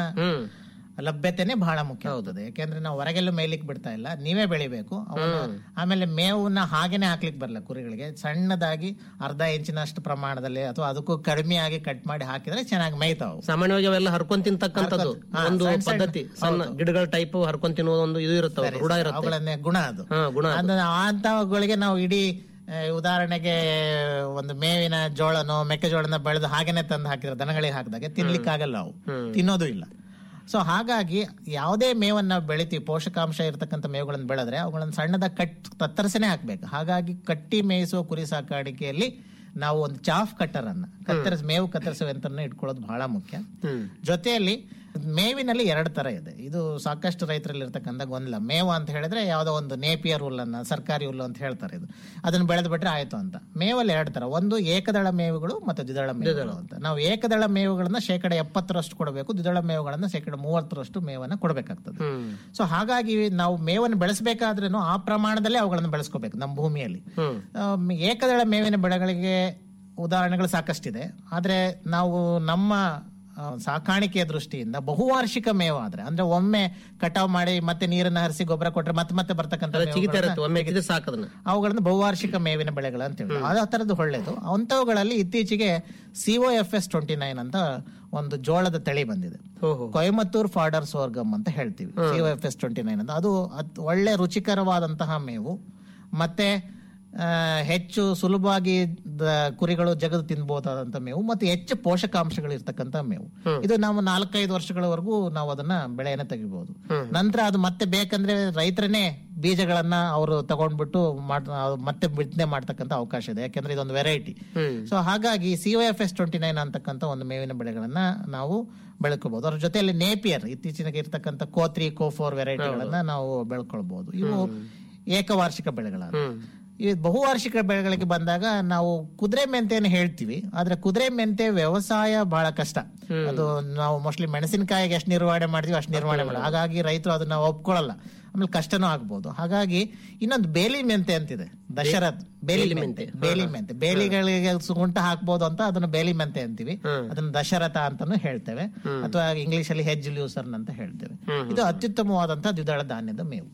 ಲಭ್ಯತೆನೆ ಬಹಳ ಮುಖ್ಯ ಆಗ್ತದೆ ಯಾಕೆಂದ್ರೆ ನಾವು ಹೊರಗೆಲ್ಲೂ ಮೇಯ್ಲಿಕ್ಕೆ ಬಿಡ್ತಾ ಇಲ್ಲ ನೀವೇ ಬೆಳಿಬೇಕು ಅವನ್ನ ಆಮೇಲೆ ಮೇವನ್ನ ಹಾಗೇನೆ ಹಾಕ್ಲಿಕ್ಕೆ ಬರಲ್ಲ ಕುರಿಗಳಿಗೆ ಸಣ್ಣದಾಗಿ ಅರ್ಧ ಇಂಚಿನಷ್ಟು ಪ್ರಮಾಣದಲ್ಲಿ ಅಥವಾ ಅದಕ್ಕೂ ಕಡಿಮೆಯಾಗಿ ಕಟ್ ಮಾಡಿ ಹಾಕಿದ್ರೆ ಚೆನ್ನಾಗಿ ಮೇಯ್ತಾವು ಸಾಮಾನ್ಯವಾಗಿ ಅವೆಲ್ಲ ಹರ್ಕೊಂಡ್ ತಿಂತಕ್ಕಂಥದ್ದು ಹಾ, ಒಂದು ಸಣ್ಣ ಸಣ್ಣ- ಪದ್ಧತಿ ಸಣ್ಣ ಗಿಡಗಳ ಟೈಪ್ ಹರ್ಕೊಂಡ್ ತಿನ್ನುವ ಒಂದು ಇದು ಇರುತ್ತೆ ರೂಢ ಇರುತ್ತೆ ಅವುಗಳನ್ನೇ ಗುಣ ಅದು ಹಾ, ಗುಣ ಅದು. ಅಂದ್ರೆ ಅಂತವುಗಳಿಗೆ ನಾವು ಇಡೀ ಆ, ಉದಾಹರಣೆಗೆ ಒಂದು ಮೇವಿನ ಜೋಳನೋ ಮೆಕ್ಕೆಜೋಳನ ಬೆಳೆದು ಹಾಗೇನೆ ತಂದು ಹಾಕಿದ್ರೆ ದನಗಳಿಗೆ ಹಾಕಿದಾಗ ತಿನ್ಲಿಕ್ಕಾಗಲ್ಲ ಅವು ತಿನ್ನೋದು ಇಲ್ಲ ಸೊ ಹಾಗಾಗಿ ಯಾವುದೇ ಮೇವನ್ನ ನಾವು ಬೆಳಿತೀವಿ ಪೋಷಕಾಂಶ ಇರತಕ್ಕಂಥ ಮೇವುಗಳನ್ನು ಬೆಳೆದ್ರೆ ಅವುಗಳನ್ನು ಸಣ್ಣದಾಗಿ ಕಟ್ ಕತ್ತರಿಸನೇ ಹಾಕ್ಬೇಕು ಹಾಗಾಗಿ ಕಟ್ಟಿ ಮೇಯಿಸುವ ಕುರಿ ಸಾಕಾಣಿಕೆಯಲ್ಲಿ ನಾವು ಒಂದು ಚಾಫ್ ಕಟ್ಟರ್ ಅನ್ನ ಕತ್ತರಿಸಿ ಮೇವು ಕತ್ತರಿಸುವ ಯಂತ್ರನ ಇಟ್ಕೊಳ್ಳೋದು ಬಹಳ ಮುಖ್ಯ ಜೊತೆಯಲ್ಲಿ ಮೇವಿನಲ್ಲಿ ಎರಡು ತರ ಇದೆ ಇದು ಸಾಕಷ್ಟು ರೈತರಲ್ಲಿ ಇರ್ತಕ್ಕಂಥ ಗೊಂದಲ ಮೇವು ಅಂತ ಹೇಳಿದ್ರೆ ಯಾವುದೋ ಒಂದು ನೇಪಿಯರ್ ಹುಲ್ಲನ್ನ ಸರ್ಕಾರಿ ಹುಲ್ಲು ಅಂತ ಹೇಳ್ತಾರೆ ಇದು ಅದನ್ನ ಬೆಳೆದು ಬಿಟ್ರೆ ಆಯ್ತು ಅಂತ ಮೇವಲ್ಲಿ ಎರಡು ತರ ಒಂದು ಏಕದಳ ಮೇವುಗಳು ಮತ್ತು ದ್ವಿದಳ ಮೇವುಗಳು ಅಂತ ನಾವು ಏಕದಳ ಮೇವುಗಳನ್ನ ಶೇಕಡ ಎಪ್ಪತ್ತರಷ್ಟು ಕೊಡಬೇಕು ದ್ವಿದಳ ಮೇವುಗಳನ್ನ ಶೇಕಡ ಮೂವತ್ತರಷ್ಟು ಮೇವನ್ನ ಕೊಡಬೇಕಾಗ್ತದೆ ಸೊ ಹಾಗಾಗಿ ನಾವು ಮೇವನ್ನು ಬೆಳೆಸಬೇಕಾದ್ರೂ ಆ ಪ್ರಮಾಣದಲ್ಲೇ ಅವುಗಳನ್ನು ಬೆಳೆಸ್ಕೋಬೇಕು ನಮ್ಮ ಭೂಮಿಯಲ್ಲಿ ಆಮ್, ಏಕದಳ ಮೇವಿನ ಬೆಳೆಗಳಿಗೆ ಉದಾಹರಣೆಗಳು ಸಾಕಷ್ಟಿದೆ ಆದ್ರೆ ನಾವು ನಮ್ಮ ಆ, ಸಾಕಾಣಿಕೆಯ ದೃಷ್ಟಿಯಿಂದ ಬಹುವಾರ್ಷಿಕ ಮೇವು ಆದ್ರೆ ಅಂದ್ರೆ ಒಮ್ಮೆ ಕಟಾವ್ ಮಾಡಿ ಮತ್ತೆ ನೀರನ್ನ ಹರಿಸಿ ಗೊಬ್ಬರ ಕೊಟ್ರೆ ಮತ್ತೆ ಮತ್ತೆ ಬರ್ತಕ್ಕಂಥ ಚಿಗಿತಾ ಮೇವುಗಳನ್ನ- ಇರುತ್ತೆ ಒಮ್ಮೆ ಎತ್ತಿದ್ರೆ ಸಾಕದನ್ನ ಅವುಗಳನ್ನು ಬಹುವಾರ್ಷಿಕ ಮೇವಿನ ಬೆಳೆಗಳು ಅಂತ ಹೇಳಿ ಅದು ಆ ಥರದ್ದು ಒಳ್ಳೇದು ಅಂಥವುಗಳಲ್ಲಿ ಇತ್ತೀಚೆಗೆ C O F S twenty nine ಅಂತ ಒಂದು ಜೋಳದ ತಳಿ ಬಂದಿದೆ ಕೊಯಮತ್ತೂರ್ ಫಾಡರ್ ಸೋರ್ಗಮ್ ಅಂತ ಹೇಳ್ತೀವಿ C O F S twenty nine ಅಂತ ಅದು ಅತ್- ಒಳ್ಳೆ ರುಚಿಕರವಾದಂತಹ ಮೇವು ಮತ್ತೆ ಆ, ಹೆಚ್ಚು ಸುಲಭವಾಗಿ ದ- ಕುರಿಗಳು ಜಗದು ತಿನ್ಬಹುದಾದಂತ ಮೇವು ಮತ್ತೆ ಹೆಚ್ಚು ಪೋಷಕಾಂಶಗಳು ಇರ್ತಕ್ಕಂಥ ಮೇವು ಇದು ನಾವು ನಾಲ್ಕೈದು ವರ್ಷಗಳವರೆಗೂ ನಾವು ಅದನ್ನ ಬೆಳೆಯನ್ನ ತೆಗಿಬಹುದು ನಂತರ ಅದು ಮತ್ತೆ ಬೇಕಂದ್ರೆ ರೈತರನ್ನೇ ಬೀಜಗಳನ್ನ ಅವರು ತಗೊಂಡ್ಬಿಟ್ಟು ಮಾಡ್- ಅದು ಮತ್ತೆ ಬಿತ್ತನೆ ಮಾಡ್ತಕ್ಕಂಥ ಅವಕಾಶ ಇದೆ ಯಾಕಂದ್ರೆ ಇದೊಂದು ವೆರೈಟಿ ಸೊ ಹಾಗಾಗಿ C O F S twenty nine ಅಂತಕ್ಕಂಥ ಒಂದು ಮೇವಿನ ಬೆಳೆಗಳನ್ನ ನಾವು ಬೆಳ್ಕೋಬಹುದು ಅದ್ರ ಜೊತೆಯಲ್ಲಿ ನೇಪಿಯರ್ ಇತ್ತೀಚಿನ ಇರ್ತಕ್ಕಂಥ ಕೋತ್ರಿ ಕೋಫೋರ್ ವೆರೈಟಿಗಳನ್ನ ನಾವು ಬೆಳ್ಕೊಳ್ಬಹುದು ಇವು ಏಕವಾರ್ಷಿಕ ಬೆಳೆಗಳಾದ ಈ ಬಹುವಾರ್ಷಿಕ ಬೆಳೆಗಳಿಗೆ ಬಂದಾಗ ನಾವು ಕುದುರೆ ಮೆಂತೆಯನ್ನು ಹೇಳ್ತೀವಿ ಆದ್ರೆ ಕುದುರೆ ಮೆಂತೆ ವ್ಯವಸಾಯ ಬಹಳ ಕಷ್ಟ ಅದು ನಾವು ಮೋಸ್ಟ್ಲಿ ಮೆಣಸಿನಕಾಯಿಗೆ ಎಷ್ಟು ನಿರ್ವಹಣೆ ಮಾಡ್ತೀವಿ ಅಷ್ಟು ನಿರ್ವಹಣೆ ಮಾಡಿ ಹಾಗಾಗಿ ರೈತರು ಅದನ್ನ ಒಪ್ಕೊಳ್ಳಲ್ಲ ಆಮೇಲೆ ಕಷ್ಟನೂ ಆಗ್ಬೋದು ಹಾಗಾಗಿ ಇನ್ನೊಂದು ಬೇಲಿ ಮೆಂತೆ ಅಂತಿದೆ ದಶರಥ್ ಬೇಲಿ ಮೆಂತೆ ಬೇಲಿ ಮೆಂತೆ ಬೇಲಿಗಳಿಗೆ ಸುಗುಂಟ ಹಾಕ್ಬೋದು ಅಂತ ಅದನ್ನ ಬೇಲಿ ಮೆಂತೆ ಅಂತೀವಿ ಅದನ್ನ ದಶರಥ ಅಂತಾನು ಹೇಳ್ತೇವೆ ಅಥವಾ ಇಂಗ್ಲಿಷ್ ಅಲ್ಲಿ ಹೆಜ್ ಲ್ಯೂಸರ್ನ್ ಅಂತ ಹೇಳ್ತೇವೆ ಇದು ಅತ್ಯುತ್ತಮವಾದಂತಹ ದ್ವಿದಳ ಧಾನ್ಯದ ಮೇವು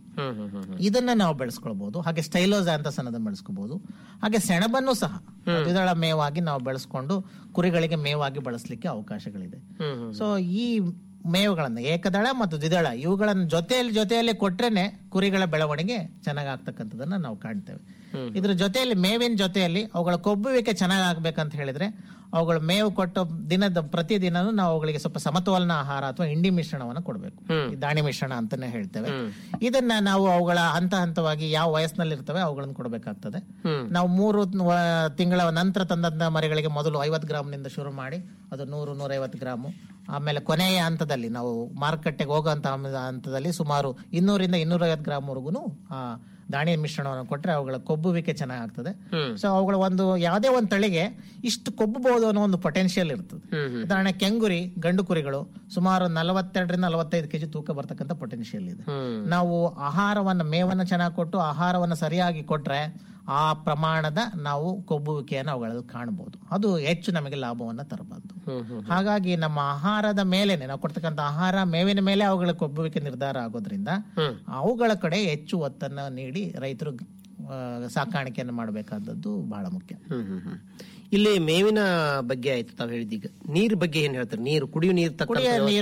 ಇದನ್ನ ನಾವು ಬೆಳೆಸ್ಕೊಳ್ಬಹುದು ಹಾಗೆ ಸ್ಟೈಲೋಸ್ ಅಂತ ಸನ್ನದ ಬೆಳೆಸ್ಕೋಬಹುದು ಹಾಗೆ ಸೆಣಬನ್ನು ಸಹ ದ್ವಿದಳ ಮೇವಾಗಿ ನಾವು ಬೆಳೆಸ್ಕೊಂಡು ಕುರಿಗಳಿಗೆ ಮೇವಾಗಿ ಬಳಸಲಿಕ್ಕೆ ಅವಕಾಶಗಳಿದೆ ಸೊ ಈ ಮೇವುಗಳನ್ನ ಏಕದಳ ಮತ್ತು ದ್ವಿದಳ ಇವುಗಳನ್ನ ಜೊತೆಯಲ್ಲಿ ಜೊತೆಯಲ್ಲಿ ಕೊಟ್ರೇನೆ ಕುರಿಗಳ ಬೆಳವಣಿಗೆ ಚೆನ್ನಾಗಿ ಆಗ್ತಕ್ಕಂಥದನ್ನ ನಾವು ಕಾಣ್ತೇವೆ ಇದ್ರ ಜೊತೆಯಲ್ಲಿ ಮೇವಿನ ಜೊತೆಯಲ್ಲಿ ಅವುಗಳ ಕೊಬ್ಬುವಿಕೆ ಚೆನ್ನಾಗಿ ಆಗ್ಬೇಕಂತ ಹೇಳಿದ್ರೆ ಅವುಗಳ ಮೇವು ಕೊಟ್ಟ ದಿನದ ಪ್ರತಿದಿನನೂ ನಾವು ಅವುಗಳಿಗೆ ಸ್ವಲ್ಪ ಸಮತೋಲನ ಆಹಾರ ಅಥವಾ ಇಂಡಿ ಮಿಶ್ರಣವನ್ನು ಕೊಡಬೇಕು ಈ ದಾಣಿ ಮಿಶ್ರಣ ಅಂತಾನೆ ಹೇಳ್ತೇವೆ ಇದನ್ನ ನಾವು ಅವುಗಳ ಹಂತ ಹಂತವಾಗಿ ಯಾವ ವಯಸ್ಸಿನಲ್ಲಿ ಇರ್ತವೆ ಅವುಗಳನ್ನು ಕೊಡಬೇಕಾಗ್ತದೆ ನಾವು ಮೂರು ವ- ತಿಂಗಳ ನಂತರ ತಂದಂತ ಮರಿಗಳಿಗೆ ಮೊದಲು ಐವತ್ತು ಗ್ರಾಮ್ನಿಂದ ಶುರು ಮಾಡಿ ಅದು ನೂರು ನೂರೈವತ್ತು ಗ್ರಾಮು ಆಮೇಲೆ ಕೊನೆಯ ಹಂತದಲ್ಲಿ ನಾವು ಮಾರುಕಟ್ಟೆಗೆ ಹೋಗುವಂತ ಹಂತದಲ್ಲಿ ಸುಮಾರು ಇನ್ನೂರಿಂದ ಇನ್ನೂರೈವತ್ತು ಗ್ರಾಮ್ವರೆಗೂ ಆ ದಾಣಿ ಮಿಶ್ರಣವನ್ನು ಕೊಟ್ರೆ ಅವುಗಳ ಕೊಬ್ಬುವಿಕೆ ಚೆನ್ನಾಗಾಗ್ತದೆ ಸೊ ಅವುಗಳ ಒಂದು ಯಾವುದೇ ಒಂದು ತಳಿಗೆ ಇಷ್ಟು ಕೊಬ್ಬಬಹುದು ಅನ್ನೋ ಒಂದು ಪೊಟೆನ್ಶಿಯಲ್ ಇರ್ತದೆ ಉದಾಹರಣೆ ಕೆಂಗುರಿ ಗಂಡು ಕುರಿಗಳು ಸುಮಾರು ನಲವತ್ತೆರಡರಿಂದ ನಲವತ್ತೈದು ಕೆಜಿ ತೂಕ ಬರ್ತಕ್ಕಂಥ ಪೊಟೆನ್ಶಿಯಲ್ ಇದೆ ನಾವು ಆಹಾರವನ್ನ ಮೇವನ್ನ ಚೆನ್ನಾಗಿ ಕೊಟ್ಟು ಆಹಾರವನ್ನ ಸರಿಯಾಗಿ ಕೊಟ್ರೆ ಆ ಪ್ರಮಾಣದ ನಾವು ಕೊಬ್ಬುವಿಕೆಯನ್ನು ಅವುಗಳಲ್ಲಿ ಕಾಣಬಹುದು ಅದು ಹೆಚ್ಚು ನಮಗೆ ಲಾಭವನ್ನ ತರಬಾರದು ಹಾಗಾಗಿ ನಮ್ಮ ಆಹಾರದ ಮೇಲೆನೆ ನಾವು ಕೊಡ್ತಕ್ಕಂಥ ಆಹಾರ ಮೇವಿನ ಮೇಲೆ ಅವುಗಳ ಕೊಬ್ಬುವಿಕೆ ನಿರ್ಧಾರ ಆಗೋದ್ರಿಂದ ಅವುಗಳ ಕಡೆ ಹೆಚ್ಚು ಒತ್ತನ್ನ ನೀಡಿ ರೈತರು ಆ, ಸಾಕಾಣಿಕೆಯನ್ನು ಮಾಡಬೇಕಾದದ್ದು ಬಹಳ ಮುಖ್ಯ ಇಲ್ಲಿ ಮೇವಿನ ಬಗ್ಗೆ ಆಯ್ತು ತಾವ್ ಹೇಳಿದೀಗ ನೀರ್ ಬಗ್ಗೆ ಏನ್ ಹೇಳ್ತಾರೆ ನೀರು ಕುಡಿಯೋ ನೀರು ಕುಡಿಯ ತಕ್ಕ ನೀರು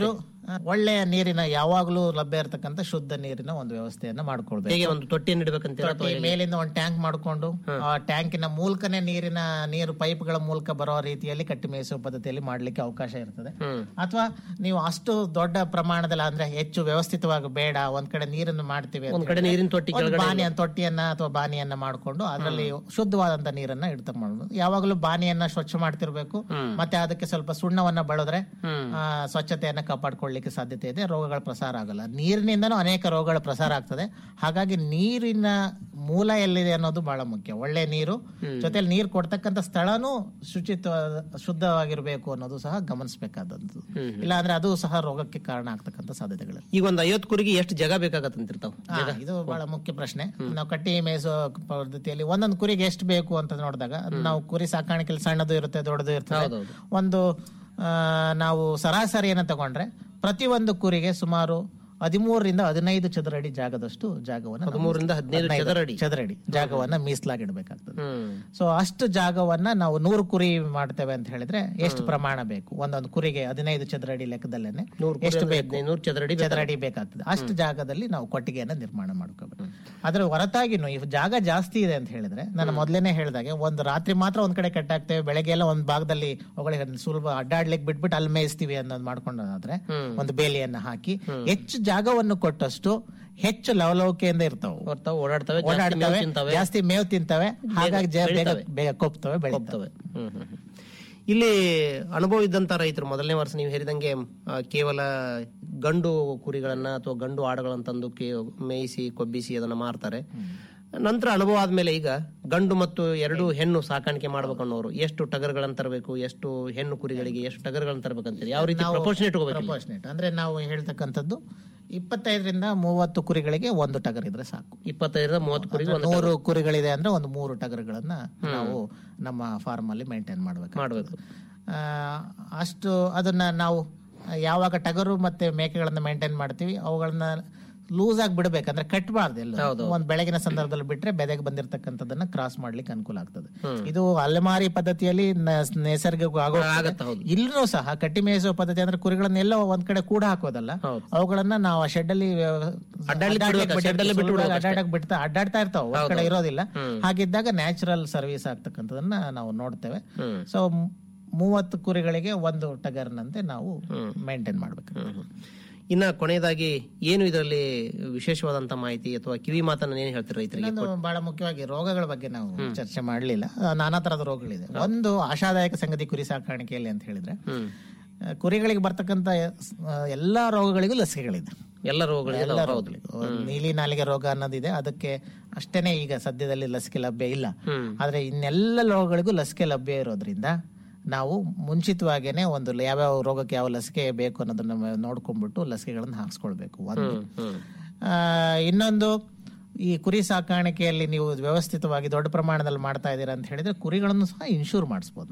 ಒಳ್ಳೆಯ ನೀರಿನ ಯಾವಾಗಲೂ ಲಭ್ಯ ಇರತಕ್ಕಂತ ಶುದ್ಧ ನೀರಿನ ಒಂದು ವ್ಯವಸ್ಥೆಯನ್ನ ಮಾಡ್ಕೊಳ್ಬೇಕು ಹೇಗೆ ಒಂದು ತೊಟ್ಟಿಯನ್ನು ಇಡಬೇಕಂತೀರಾ ಅಥವಾ ತೊಟ್ಟಿ ಹೇಗೆ? ಮೇಲಿಂದ ಒಂದು ಟ್ಯಾಂಕ್ ಮಾಡ್ಕೊಂಡು ಆ ಟ್ಯಾಂಕಿನ ಮೂಲಕನೇ ನೀರಿನ ನೀರು ಪೈಪ್ಗಳ ಮೂಲಕ ಬರೋ ರೀತಿಯಲ್ಲಿ ಕಟ್ಟಿ ಮೇಯಿಸುವ ಪದ್ಧತಿಯಲ್ಲಿ ಮಾಡ್ಲಿಕ್ಕೆ ಅವಕಾಶ ಇರ್ತದೆ ಅಥವಾ ನೀವು ಅಷ್ಟು ದೊಡ್ಡ ಪ್ರಮಾಣದಲ್ಲಿ ಅಂದ್ರೆ ಹೆಚ್ಚು ವ್ಯವಸ್ಥಿತವಾಗಿ ಬೇಡ ಒಂದ್ ಕಡೆ ನೀರನ್ನು ಮಾಡ್ತೀವಿ ಅಂತ ಒಂದ್ ಕಡೆ ಹೇಳಿದ್ರೆ ನೀರಿನ ತೊಟ್ಟಿ ಒಂದು ಕೆಳಗಡೆ ಬಾನಿಯ ತೊಟ್ಟಿಯನ್ನ ಅಥವಾ ಬಾನಿಯನ್ನ ಮಾಡ್ಕೊಂಡು ಅದರಲ್ಲಿ ಶುದ್ಧವಾದಂತ ನೀರನ್ನ ಇಡ್ತಾ ಮಾಡೋದು ಯಾವಾಗಲೂ ಬಾನಿಯನ್ನ ಸ್ವಚ್ಛ ಮಾಡ್ತಿರ್ಬೇಕು ಮತ್ತೆ ಅದಕ್ಕೆ ಸ್ವಲ್ಪ ಸುಣ್ಣವನ್ನ ಬಳದ್ರೆ ಆ, ಸ್ವಚ್ಛತೆಯನ್ನ ಕಾಪಾಡ್ಕೊಳ್ಳಿಕ್ಕೆ ಸಾಧ್ಯತೆ ಇದೆ ರೋಗಗಳ ಪ್ರಸಾರ ಆಗಲ್ಲ ನೀರಿನಿಂದನೂ ಅನೇಕ ರೋಗಗಳ ಪ್ರಸಾರ ಆಗ್ತದೆ ಹಾಗಾಗಿ ನೀರಿನ ಮೂಲ ಎಲ್ಲಿದೆ ಅನ್ನೋದು ಬಹಳ ಮುಖ್ಯ ಒಳ್ಳೆ ನೀರು ಜೊತೆಲಿ ನೀರು ಕೊಡ್ತಕ್ಕಂಥ ಸ್ಥಳನೂ ಶುಚಿತ್ವ ಶುದ್ಧವಾಗಿರ್ಬೇಕು ಅನ್ನೋದು ಸಹ ಗಮನಿಸಬೇಕಾದದ್ದು ಇಲ್ಲ ಅಂದ್ರೆ ಅದು ಸಹ ರೋಗಕ್ಕೆ ಕಾರಣ ಆಗ್ತಕ್ಕಂಥ ಸಾಧ್ಯತೆಗಳು ಈಗ ಒಂದು ಐವತ್ತು ಕುರಿಗೆ ಎಷ್ಟು ಜಾಗ ಬೇಕಾಗತ್ತಂತಿರ್ತಾವ ಹಾ, ಇದು ಬಹಳ ಮುಖ್ಯ ಪ್ರಶ್ನೆ ನಾವು ಕಟ್ಟಿ ಮೇಯಿಸೋ ಪದ್ಧತಿಯಲ್ಲಿ ಒಂದೊಂದು ಕುರಿಗೆ ಎಷ್ಟು ಬೇಕು ಅಂತ ನೋಡಿದಾಗ ನಾವು ಕುರಿ ಸಾಕಾಣಿಕೆಯಲ್ಲಿ ಸಣ್ಣದು ಇರುತ್ತೆ ದೊಡ್ಡದು ಇರ್ತದೆ ಒಂದು ಆ, ನಾವು ಸರಾಸರಿಯನ್ನು ತಗೊಂಡ್ರೆ ಪ್ರತಿ ಒಂದು ಕುರಿಗೆ ಸುಮಾರು ಹದಿಮೂರರಿಂದ ಹದಿನೈದು ಚದರ ಅಡಿ ಜಾಗದಷ್ಟು ಜಾಗವನ್ನು ನಾವು- ಹದಿಮೂರರಿಂದ ಹದಿನೈದು ಚದರ ಅಡಿ? ಚದರ ಅಡಿ ಜಾಗವನ್ನ ಮೀಸಲಾಗಿಡ್ಬೇಕಾಗ್ತದೆ ಸೊ ಅಷ್ಟು ಜಾಗವನ್ನ ನಾವು ನೂರು ಕುರಿ ಮಾಡ್ತೇವೆ ಅಂತ ಹೇಳಿದ್ರೆ ಎಷ್ಟು ಪ್ರಮಾಣ ಬೇಕು ಒಂದೊಂದು ಕುರಿಗೆ ಹದಿನೈದು ಚದರ ಅಡಿ ಲೆಕ್ಕದಲ್ಲೇನೆ ಎಷ್ಟು ಬೇಕು ನೂರು ಚದರ ಅಡಿ ಚದರ ಅಡಿ ಬೇಕಾಗ್ತದೆ ಅಷ್ಟು ಜಾಗದಲ್ಲಿ ನಾವು ಕೊಟ್ಟಿಗೆಯನ್ನ ನಿರ್ಮಾಣ ಮಾಡ್ಕೋಬೇಕು ಅದ್ರ ಹೊರತಾಗಿನೂ ಈ ಜಾಗ ಜಾಸ್ತಿ ಇದೆ ಅಂತ ಹೇಳಿದ್ರೆ ನಾನು ಮೊದಲೇನೆ ಹೇಳಿದಾಗೆ ಒಂದು ರಾತ್ರಿ ಮಾತ್ರ ಒಂದ್ ಕಡೆ ಕಟ್ಟಾಕ್ತೇವೆ ಬೆಳಗ್ಗೆ ಎಲ್ಲ ಒಂದ್ ಭಾಗದಲ್ಲಿ ಅವುಗಳಿಗೆ ಸುಲಭ ಅಡ್ಡಾಡ್ಲಿಕ್ಕೆ ಬಿಟ್ಬಿಟ್ಟು ಅಲ್ಲಿ ಮೇಯಿಸ್ತೀವಿ ಅನ್ನೋದು ಮಾಡ್ಕೊಂಡಾದ್ರೆ ಒಂದು ಬೇಲಿಯನ್ನ ಹಾಕಿ ಹೆಚ್ಚು ಜಾಗವನ್ನು ಕೊಟ್ಟಷ್ಟು ಹೆಚ್ಚು ಲವಲವಿಕೆಯಿಂದ ಇರ್ತಾವೆ ಓಡಾಡ್ತವೆ ಜಾಸ್ತಿ ಮೇವು ಓಡಾಡ್ತವೆ ತಿಂತವೆ. ಜಾಸ್ತಿ ಮೇವು ತಿಂತವೆ ಹಾಗಾಗಿ ಜ- ಬೇಗ ಬೆಳಿತವೆ. ಬೇಗ ಕೊಪ್ತವೆ ಬೆಳಿತವೆ ಹ್ಮ್, ಹ್ಮ್, ಹ್ಮ್. ಇಲ್ಲಿ ಅನುಭವ ಇದ್ದಂತ ರೈತರು ಮೊದಲನೇ ವರ್ಷ ನೀವು ಹೇಳಿದಂಗೆ ಆ, ಕೇವಲ ಗಂಡು ಕುರಿಗಳನ್ನ ಅಥವಾ ಗಂಡು ಆಡುಗಳನ್ನ ತಂದು ಕೇ- ಮೇಯಿಸಿ ಕೊಬ್ಬಿಸಿ ಅದನ್ನ ಮಾರ್ತಾರೆ ನಂತರ ಅನುಭವ ಆದ್ಮೇಲೆ ಈಗ ಗಂಡು ಮತ್ತು ಎರಡು ಹೆಣ್ಣು ಸಾಕಾಣಿಕೆ ಮಾಡ್ಬೇಕು ಅನ್ನೋರು ಎಷ್ಟು ಟಗರ್ಗಳನ್ನ ತರಬೇಕು ಎಷ್ಟು ಹೆಣ್ಣು ಕುರಿಗಳಿಗೆ ಎಷ್ಟು ಟಗರ್ಗಳನ್ನ ತರಬೇಕಂತೇಳಿ ಯಾವ ರೀತಿ ಪ್ರಪೋರ್ಷನ್ ಇಟ್ಕೋಬೇಕು ಪ್ರಪೋರ್ಷನೇಟ್ ಅಂದ್ರೆ ನಾವು ಹೇಳ್ತಕ್ಕಂಥದ್ದು ಇಪ್ಪತ್ತೈದರಿಂದ ಮೂವತ್ತು ಕುರಿಗಳಿಗೆ ಒಂದು ಟಗರ್ ಇದ್ರೆ ಸಾಕು ಇಪ್ಪತ್ತೈದರಿಂದ ಮೂವತ್ತು ಕುರಿಗೆ ಒಂದು ನೂರು ಕುರಿಗಳಿದೆ ಅಂದ್ರೆ ಒಂದು ಮೂರು ಟಗರ್ಗಳನ್ನ ನಾವು ನಮ್ಮ ಫಾರ್ಮ್ ಅಲ್ಲಿ ಮೇಂಟೈನ್ ಮಾಡ್ಬೇಕು ಮಾಡ್ಬೇಕು ಅಷ್ಟು ಅದನ್ನ ನಾವು ಯಾವಾಗ ಟಗರು ಮತ್ತೆ ಮೇಕೆಗಳನ್ನ ಮೇಂಟೈನ್ ಮಾಡ್ತೀವಿ ಅವುಗಳನ್ನ ಲೂಸ್ ಆಗಿ ಬಿಡ್ಬೇಕಂದ್ರೆ ಕಟ್ಬಾರ್ದು ಎಲ್ಲ ಒಂದ್ ಬೆಳಗಿನ ಸಂದರ್ಭದಲ್ಲಿ ಬಿಟ್ರೆ ಬೆದೆಗೆ ಬಂದಿರತಕ್ಕಂಥದ್ದನ್ನ ಕ್ರಾಸ್ ಮಾಡ್ಲಿಕ್ಕೆ ಅನುಕೂಲ ಆಗ್ತದೆ ಇದು ಅಲೆಮಾರಿ ಪದ್ಧತಿಯಲ್ಲಿ ನ- ನೈಸರ್ಗಿಕ ಆಗೋ ಇಲ್ಲೂ ಸಹ ಕಟ್ಟಿ ಮೇಯಿಸುವ ಪದ್ಧತಿ ಅಂದ್ರೆ ಕುರಿಗಳನ್ನೆಲ್ಲ ಒಂದ್ ಕಡೆ ಕೂಡ ಹಾಕೋದಲ್ಲ ಅವುಗಳನ್ನ ನಾವು ಆ ಶೆಡ್ ಅಲ್ಲಿ ಬಿಡ್ಬೇಕು, shed ಅಲ್ಲಿ ಬಿಟ್ಟು ಬಿಡ್ಬೇಕು ಅಷ್ಟೇ. ಅಡ್ಡಾಡಕ್ ಬಿಡ್ತಾ ಅಡ್ಡಾಡ್ತಾ ಇರ್ತಾವ ಒಂದ್ ಕಡೆ ಇರೋದಿಲ್ಲ ಹಾಗಿದ್ದಾಗ ನ್ಯಾಚುರಲ್ ಸರ್ವಿಸ್ ಆಗ್ತಕ್ಕಂಥದನ್ನ ನಾವು ನೋಡ್ತೇವೆ ಸೊ ಮೂವತ್ತು ಕುರಿಗಳಿಗೆ ಒಂದು ಟಗರ್ನಂತೆ ನಾವು ಮೇಂಟೈನ್ ಮಾಡ್ಬೇಕು ಇನ್ನ ಕೊನೆಯದಾಗಿ ಏನು ಇದರಲ್ಲಿ ವಿಶೇಷವಾದಂತ ಮಾಹಿತಿ ಅಥವಾ ಕಿವಿ ಮಾತನ್ನ ಏನ್ ಹೇಳ್ತೀರಿ ರೈತರಿಗೆ ಇನ್ನೊಂದು ಬಹಳ ಮುಖ್ಯವಾಗಿ ರೋಗಗಳ ಬಗ್ಗೆ ನಾವು ಚರ್ಚೆ ಮಾಡಲಿಲ್ಲ ನಾನಾ ತರದ ರೋಗಗಳಿದೆ ಒಂದು ಆಶಾದಾಯಕ ಸಂಗತಿ ಕುರಿ ಸಾಕಾಣಿಕೆಯಲ್ಲಿ ಅಂತ ಹೇಳಿದ್ರೆ ಆ, ಕುರಿಗಳಿಗೆ ಬರ್ತಕ್ಕಂತ ಆ, ಎಲ್ಲಾ ರೋಗಗಳಿಗೂ ಲಸಿಕೆಗಳಿದೆ ಎಲ್ಲ ರೋಗಗಳಿಗೂ ಎಲ್ಲ ಹೌದು. ರೋಗಗಳಿಗೂ. ನೀಲಿ ನಾಲಿಗೆ ರೋಗ ಅನ್ನೋದಿದೆ ಅದಕ್ಕೆ ಅಷ್ಟೇನೆ ಈಗ ಸದ್ಯದಲ್ಲಿ ಲಸಿಕೆ ಲಭ್ಯ ಇಲ್ಲ ಆದ್ರೆ ಇನ್ನೆಲ್ಲ ರೋಗಗಳಿಗೂ ಲಸಿಕೆ ಲಭ್ಯ ಇರೋದ್ರಿಂದ ನಾವು ಮುಂಚಿತವಾಗೇನೆ ಒಂದು ಯಾವ್ಯಾವ ರೋಗಕ್ಕೆ ಯಾವ ಲಸಿಕೆ ಬೇಕು ಅನ್ನೋದನ್ನ ನೋಡ್ಕೊಂಡ್ಬಿಟ್ಟು ಲಸಿಕೆಗಳನ್ನ ಹಾಕ್ಸ್ಕೊಳ್ಬೇಕು ಒಂದು ಆ, ಇನ್ನೊಂದು ಈ ಕುರಿ ಸಾಕಾಣಿಕೆಯಲ್ಲಿ ನೀವು ವ್ಯವಸ್ಥಿತವಾಗಿ ದೊಡ್ಡ ಪ್ರಮಾಣದಲ್ಲಿ ಮಾಡ್ತಾ ಇದ್ದೀರಾ ಅಂತ ಹೇಳಿದ್ರೆ ಕುರಿಗಳನ್ನು ಸಹ ಇನ್ಶೂರ್ ಮಾಡಿಸ್ಬೋದು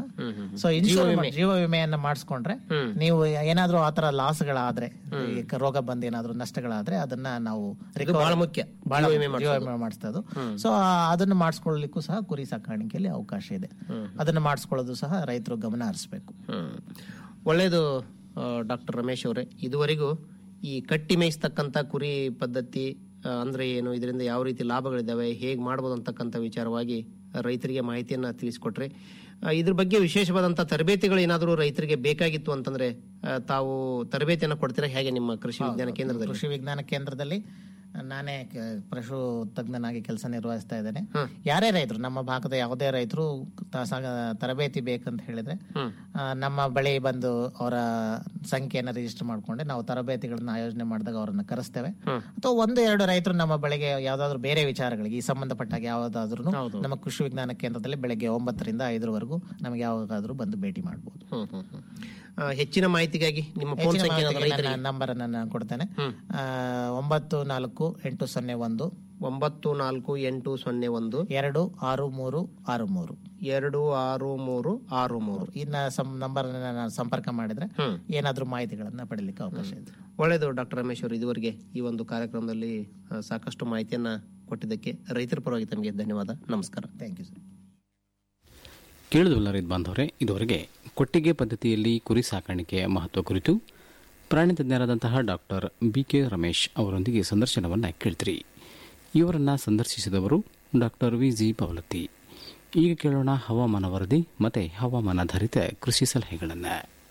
ಸೊ ಇನ್ಶೂರ್ ಜೀವ ವಿಮೆಯನ್ನ ಮಾಡಿಸ್ಕೊಂಡ್ರೆ ನೀವು ಏನಾದ್ರೂ ಆತರ ಲಾಸ್ಗಳಾದ್ರೆ ಈ ಕ- ರೋಗ ಬಂದು ಏನಾದ್ರೂ ನಷ್ಟಗಳಾದ್ರೆ ಅದನ್ನ ನಾವು recover- ಬಹಳ ಮುಖ್ಯ. ಬಹಳ ಜೀವ ವಿಮೆ ಜೀವ ವಿಮೆ ಮಾಡಿಸ್ತದು ಸೊ ಅದನ್ನ ಮಾಡಿಸ್ಕೊಳ್ಳಿಕ್ಕೂ ಸಹ ಕುರಿ ಸಾಕಾಣಿಕೆಯಲ್ಲಿ ಅವಕಾಶ ಇದೆ ಅದನ್ನ ಮಾಡಿಸ್ಕೊಳ್ಳೋದು ಸಹ ರೈತರು ಗಮನ ಹರಿಸಬೇಕು ಒಳ್ಳೆಯದು ಡಾಕ್ಟರ್ ರಮೇಶ್ ಅವರೇ ಇದುವರೆಗೂ ಈ ಕಟ್ಟಿ ಮೇಯಿಸ್ತಕ್ಕಂಥ ಕುರಿ ಪದ್ಧತಿ ಆ, ಅಂದ್ರೆ ಏನು ಇದರಿಂದ ಯಾವ ರೀತಿ ಲಾಭಗಳಿದ್ದಾವೆ ಹೇಗೆ ಮಾಡ್ಬೋದು ಅಂತಕ್ಕಂಥ ವಿಚಾರವಾಗಿ ರೈತರಿಗೆ ಮಾಹಿತಿಯನ್ನ ತಿಳಿಸ್ಕೊಟ್ರೆ ಆ, ಇದ್ರ ಬಗ್ಗೆ ವಿಶೇಷವಾದಂಥ ತರಬೇತಿಗಳು ಏನಾದರೂ ರೈತರಿಗೆ ಬೇಕಾಗಿತ್ತು ಅಂತಂದ್ರೆ ಆ, ತಾವು ತರಬೇತಿಯನ್ನು ಕೊಡ್ತೀರಾ ಹೇಗೆ ನಿಮ್ಮ ಕೃಷಿ ವಿಜ್ಞಾನ ಕೇಂದ್ರದಲ್ಲಿ ಕೃಷಿ ವಿಜ್ಞಾನ ಕೇಂದ್ರದಲ್ಲಿ ನಾನೇ ಕ- ಪಶು ತಜ್ಞನಾಗಿ ಕೆಲಸ ನಿರ್ವಹಿಸ್ತಾ ಇದ್ದೇನೆ ಯಾರೇ ರೈತರು ನಮ್ಮ ಭಾಗದ ಯಾವುದೇ ರೈತರು ತ- ಸ- ತರಬೇತಿ ಬೇಕಂತ ಹೇಳಿದ್ರೆ ಆ, ನಮ್ಮ ಬಳಿ ಬಂದು ಅವರ ಸಂಖ್ಯೆಯನ್ನು ರಿಜಿಸ್ಟರ್ ಮಾಡ್ಕೊಂಡೆ ನಾವು ತರಬೇತಿಗಳನ್ನ ಆಯೋಜನೆ ಮಾಡಿದಾಗ ಅವರನ್ನ ಕರೆಸ್ತೇವೆ ಅಥವಾ ಒಂದು ಎರಡು ರೈತರು ನಮ್ಮ ಬಳಿಗೆ ಯಾವ್ದಾದ್ರು ಬೇರೆ ವಿಚಾರಗಳಿಗೆ ಈ ಸಂಬಂಧಪಟ್ಟಾಗ ಯಾವ್ದಾದ್ರು ನಮ್ಮ ಕೃಷಿ ವಿಜ್ಞಾನ ಕೇಂದ್ರದಲ್ಲಿ ಬೆಳಗ್ಗೆ ಒಂಬತ್ತರಿಂದ ಐದರವರೆಗೂ ನಮಗೆ ಯಾವಾಗಾದ್ರೂ ಬಂದು ಭೇಟಿ ಮಾಡಬಹುದು ಹ್ಮ್, ಹ್ಮ್, ಹ್ಮ್. ಆ, ಹೆಚ್ಚಿನ ಮಾಹಿತಿಗಾಗಿ ನಿಮ್ಮ ಫೋನ್ ಹೆಚ್ಚಿನ ಸಂಖ್ಯೆ ಏನಾದ್ರು ಮಾಹಿತಿಗೆ ರೈತರಿಗೆ ನನ್ನ ನಂಬರ್ ಅನ್ನ ನಾನು ಕೊಡ್ತೇನೆ ಆ, ಒಂಬತ್ತು ನಾಲ್ಕು ಎಂಟು ಸೊನ್ನೆ ಒಂದು ಒಂಬತ್ತು ನಾಲ್ಕು ಎಂಟು ಸೊನ್ನೆ ಒಂದು ಎರಡು ಆರು ಮೂರು ಆರು ಮೂರು ಎರಡು ಆರು ಮೂರು ಆರು ಮೂರು ಇನ್ನ ನಂಬರ್ ನಾನು ಸಂಪರ್ಕ ಮಾಡಿದ್ರೆ ಏನಾದ್ರೂ ಮಾಹಿತಿಗಳನ್ನ ಪಡೀಲಿಕ್ಕೆ ಅವಕಾಶ ಇದೆ ಒಳ್ಳೆಯದು ಡಾಕ್ಟರ್ ರಮೇಶ್ ಅವರು ಇದುವರೆಗೆ ಈ ಒಂದು ಕಾರ್ಯಕ್ರಮದಲ್ಲಿ ಆ, ಸಾಕಷ್ಟು ಮಾಹಿತಿಯನ್ನ ಕೊಟ್ಟಿದ್ದಕ್ಕೆ ರೈತರ ಪರವಾಗಿ ತಮಗೆ ಧನ್ಯವಾದ ನಮಸ್ಕಾರ ಥ್ಯಾಂಕ್ ಯು ಸರ್ ಕೇಳಿದ್ವಲ್ಲ ರೈತ ಬಾಂಧವರೇ ಇದುವರೆಗೆ ಕೊಟ್ಟಿಗೆ ಪದ್ಧತಿಯಲ್ಲಿ ಕುರಿ ಸಾಕಾಣಿಕೆಯ ಮಹತ್ವ ಕುರಿತು ಪ್ರಾಣಿ ತಜ್ಞರಾದಂತಹ ಡಾಕ್ಟರ್ ಬಿ ಕೆ ರಮೇಶ್ ಅವರೊಂದಿಗೆ ಸಂದರ್ಶನವನ್ನು ಕೇಳ್ತಿರಿ ಇವರನ್ನು ಸಂದರ್ಶಿಸಿದವರು ಡಾಕ್ಟರ್ ವಿ ಜಿ ಪವಲತ್ತಿ ಈಗ ಕೇಳೋಣ ಹವಾಮಾನ ವರದಿ ಮತ್ತು ಹವಾಮಾನಾಧಾರಿತ ಕೃಷಿ ಸಲಹೆಗಳನ್ನು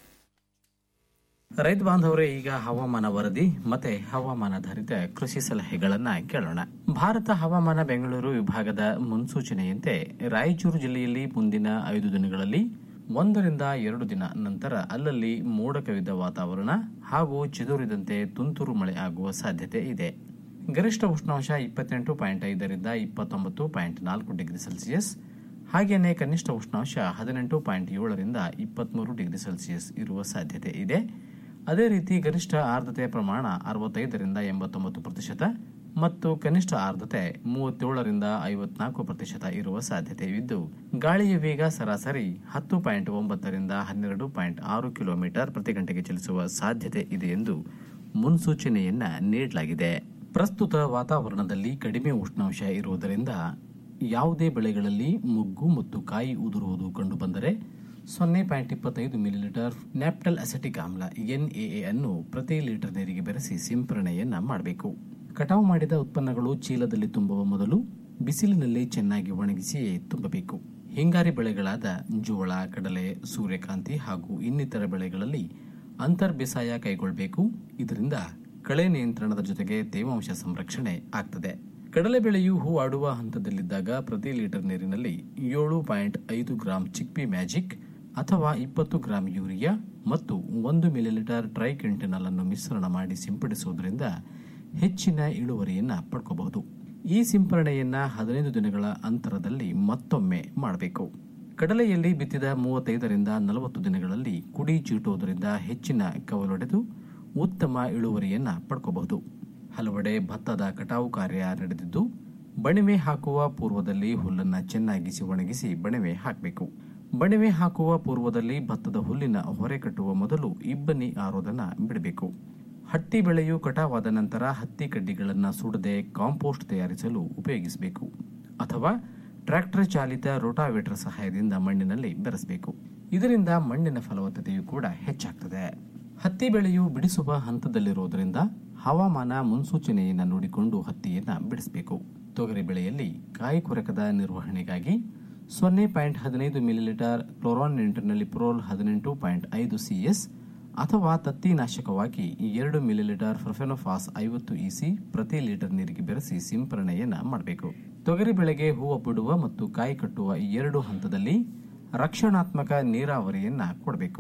ರೈತ ಬಾಂಧವರೇ ಈಗ ಹವಾಮಾನ ವರದಿ ಮತ್ತೆ ಹವಾಮಾನಾಧಾರಿತ ಕೃಷಿ ಸಲಹೆಗಳನ್ನ ಕೇಳೋಣ ಭಾರತ ಹವಾಮಾನ ಬೆಂಗಳೂರು ವಿಭಾಗದ ಮುನ್ಸೂಚನೆಯಂತೆ ರಾಯಚೂರು ಜಿಲ್ಲೆಯಲ್ಲಿ ಮುಂದಿನ ಐದು ದಿನಗಳಲ್ಲಿ ಒಂದರಿಂದ ಎರಡು ದಿನ ನಂತರ ಅಲ್ಲಲ್ಲಿ ಮೋಡ ಕವಿದ ವಾತಾವರಣ ಹಾಗೂ ಚಿದುರಿದಂತೆ ತುಂತುರು ಮಳೆ ಆಗುವ ಸಾಧ್ಯತೆ ಇದೆ ಗರಿಷ್ಠ ಉಷ್ಣಾಂಶ ಇಪ್ಪತ್ತೆಂಟು ಪಾಯಿಂಟ್ ಐದರಿಂದ ಇಪ್ಪತ್ತೊಂಬತ್ತು ಪಾಯಿಂಟ್ ನಾಲ್ಕು ಡಿಗ್ರಿ ಸೆಲ್ಸಿಯಸ್ ಹಾಗೆಯೇ ಕನಿಷ್ಠ ಉಷ್ಣಾಂಶ ಹದಿನೆಂಟು ಪಾಯಿಂಟ್ ಏಳರಿಂದ ಇಪ್ಪತ್ಮೂರು ಡಿಗ್ರಿ ಸೆಲ್ಸಿಯಸ್ ಇರುವ ಸಾಧ್ಯತೆ ಇದೆ ಅದೇ ರೀತಿ ಗರಿಷ್ಠ ಆರ್ದ್ರತೆಯ ಪ್ರಮಾಣ ಅರವತ್ತೈದರಿಂದ ಎಂಬತ್ತೊಂಬತ್ತು ಪ್ರತಿಶತ ಮತ್ತು ಕನಿಷ್ಠ ಆರ್ದ್ರತೆ ಮೂವತ್ತೇಳರಿಂದ ಐವತ್ನಾಲ್ಕು ಪ್ರತಿಶತ ಇರುವ ಸಾಧ್ಯತೆಯಿದ್ದು ಗಾಳಿಯ ವೇಗ ಸರಾಸರಿ ಹತ್ತು ಪಾಯಿಂಟ್ ಒಂಬತ್ತರಿಂದ ಹನ್ನೆರಡು ಪಾಯಿಂಟ್ ಆರು ಕಿಲೋಮೀಟರ್ ಪ್ರತಿ ಗಂಟೆಗೆ ಚಲಿಸುವ ಸಾಧ್ಯತೆ ಇದೆ ಎಂದು ಮುನ್ಸೂಚನೆಯನ್ನ ನೀಡಲಾಗಿದೆ ಪ್ರಸ್ತುತ ವಾತಾವರಣದಲ್ಲಿ ಕಡಿಮೆ ಉಷ್ಣಾಂಶ ಇರುವುದರಿಂದ ಯಾವುದೇ ಬೆಳೆಗಳಲ್ಲಿ ಮುಗ್ಗು ಮತ್ತು ಕಾಯಿ ಉದುರುವುದು ಕಂಡುಬಂದರೆ ಸೊನ್ನೆ ಪಾಯಿಂಟ್ ಇಪ್ಪತ್ತೈದು ಮಿಲಿಲೀಟರ್ ನ್ಯಾಪ್ಟಲ್ ಅಸೆಟಿಕ್ ಆಮ್ಲ ಎನ್ಎಎ ಅನ್ನು ಪ್ರತಿ ಲೀಟರ್ ನೀರಿಗೆ ಬೆರೆಸಿ ಸಿಂಪರಣೆಯನ್ನ ಮಾಡಬೇಕು ಕಟಾವು ಮಾಡಿದ ಉತ್ಪನ್ನಗಳು ಚೀಲದಲ್ಲಿ ತುಂಬುವ ಮೊದಲು ಬಿಸಿಲಿನಲ್ಲಿ ಚೆನ್ನಾಗಿ ಒಣಗಿಸಿಯೇ ತುಂಬಬೇಕು ಹಿಂಗಾರಿ ಬೆಳೆಗಳಾದ ಜೋಳ ಕಡಲೆ ಸೂರ್ಯಕಾಂತಿ ಹಾಗೂ ಇನ್ನಿತರ ಬೆಳೆಗಳಲ್ಲಿ ಅಂತರ್ ಬೇಸಾಯ ಕೈಗೊಳ್ಳಬೇಕು ಇದರಿಂದ ಕಳೆ ನಿಯಂತ್ರಣದ ಜೊತೆಗೆ ತೇವಾಂಶ ಸಂರಕ್ಷಣೆ ಆಗ್ತದೆ ಕಡಲೆ ಬೆಳೆಯು ಹೂ ಆಡುವ ಹಂತದಲ್ಲಿದ್ದಾಗ ಪ್ರತಿ ಲೀಟರ್ ನೀರಿನಲ್ಲಿ ಏಳು ಪಾಯಿಂಟ್ ಐದು ಗ್ರಾಂ ಚಿಕ್ಪಿ ಮ್ಯಾಜಿಕ್ ಅಥವಾ ಇಪ್ಪತ್ತು ಗ್ರಾಂ ಯೂರಿಯಾ ಮತ್ತು ಒಂದು ಮಿಲಿಲೀಟರ್ ಟ್ರೈಕೆಂಟನಲ್ ಅನ್ನು ಮಿಶ್ರಣ ಮಾಡಿ ಸಿಂಪಡಿಸುವುದರಿಂದ ಹೆಚ್ಚಿನ ಇಳುವರಿಯನ್ನ ಪಡ್ಕೋಬಹುದು ಈ ಸಿಂಪರಣೆಯನ್ನ ಹದಿನೈದು ದಿನಗಳ ಅಂತರದಲ್ಲಿ ಮತ್ತೊಮ್ಮೆ ಮಾಡಬೇಕು ಕಡಲೆಯಲ್ಲಿ ಬಿತ್ತಿದ ಮೂವತ್ತೈದರಿಂದ ನಲವತ್ತು ದಿನಗಳಲ್ಲಿ ಕುಡಿ ಚೀಟುವುದರಿಂದ ಹೆಚ್ಚಿನ ಕವಲೊಡೆದು ಉತ್ತಮ ಇಳುವರಿಯನ್ನ ಪಡ್ಕೋಬಹುದು ಹಲವೆಡೆ ಭತ್ತದ ಕಟಾವು ಕಾರ್ಯ ನಡೆದಿದ್ದು ಬಣಿವೆ ಹಾಕುವ ಪೂರ್ವದಲ್ಲಿ ಹುಲ್ಲನ್ನ ಚೆನ್ನಾಗಿಸಿ ಒಣಗಿಸಿ ಬಣಿವೆ ಹಾಕಬೇಕು ಬಣಿವೆ ಹಾಕುವ ಪೂರ್ವದಲ್ಲಿ ಭತ್ತದ ಹುಲ್ಲಿನ ಹೊರೆ ಕಟ್ಟುವ ಮೊದಲು ಇಬ್ಬನಿ ಆರೋದನ್ನ ಬಿಡಬೇಕು ಹತ್ತಿ ಬೆಳೆಯು ಕಟಾವಾದ ನಂತರ ಹತ್ತಿ ಕಡ್ಡಿಗಳನ್ನು ಸುಡದೆ ಕಾಂಪೋಸ್ಟ್ ತಯಾರಿಸಲು ಉಪಯೋಗಿಸಬೇಕು ಅಥವಾ ಟ್ರ್ಯಾಕ್ಟರ್ ಚಾಲಿತ ರೋಟಾವೇಟರ್ ಸಹಾಯದಿಂದ ಮಣ್ಣಿನಲ್ಲಿ ಬೆರೆಸಬೇಕು ಇದರಿಂದ ಮಣ್ಣಿನ ಫಲವತ್ತತೆಯು ಕೂಡ ಹೆಚ್ಚಾಗ್ತದೆ ಹತ್ತಿ ಬೆಳೆಯು ಬಿಡಿಸುವ ಹಂತದಲ್ಲಿರುವುದರಿಂದ ಹವಾಮಾನ ಮುನ್ಸೂಚನೆಯನ್ನು ನೋಡಿಕೊಂಡು ಹತ್ತಿಯನ್ನ ಬಿಡಿಸಬೇಕು ತೊಗರಿ ಬೆಳೆಯಲ್ಲಿ ಕಾಯಿ ಕೊರಕದ ನಿರ್ವಹಣೆಗಾಗಿ ಸೊನ್ನೆ ಪಾಯಿಂಟ್ ಹದಿನೈದು ಮಿಲಿಲೀಟರ್ ಕ್ಲೋರಾನ್ ನಿಂಟರ್ನಲಿಪ್ರೋಲ್ ಹದಿನೆಂಟು ಪಾಯಿಂಟ್ ಐದು ಸಿಎಸ್ ಅಥವಾ ತತ್ತಿನಾಶಕವಾಗಿ ಎರಡು ಮಿಲಿಲೀಟರ್ ಫ್ರಫೆನೋಫಾಸ್ ಐವತ್ತು ಇಸಿ ಪ್ರತಿ ಲೀಟರ್ ನೀರಿಗೆ ಬೆರೆಸಿ ಸಿಂಪರಣೆಯನ್ನ ಮಾಡಬೇಕು ತೊಗರಿ ಬೆಳೆಗೆ ಹೂವು ಬಿಡುವ ಮತ್ತು ಕಾಯಿ ಕಟ್ಟುವ ಈ ಎರಡು ಹಂತದಲ್ಲಿ ರಕ್ಷಣಾತ್ಮಕ ನೀರಾವರಿಯನ್ನ ಕೊಡಬೇಕು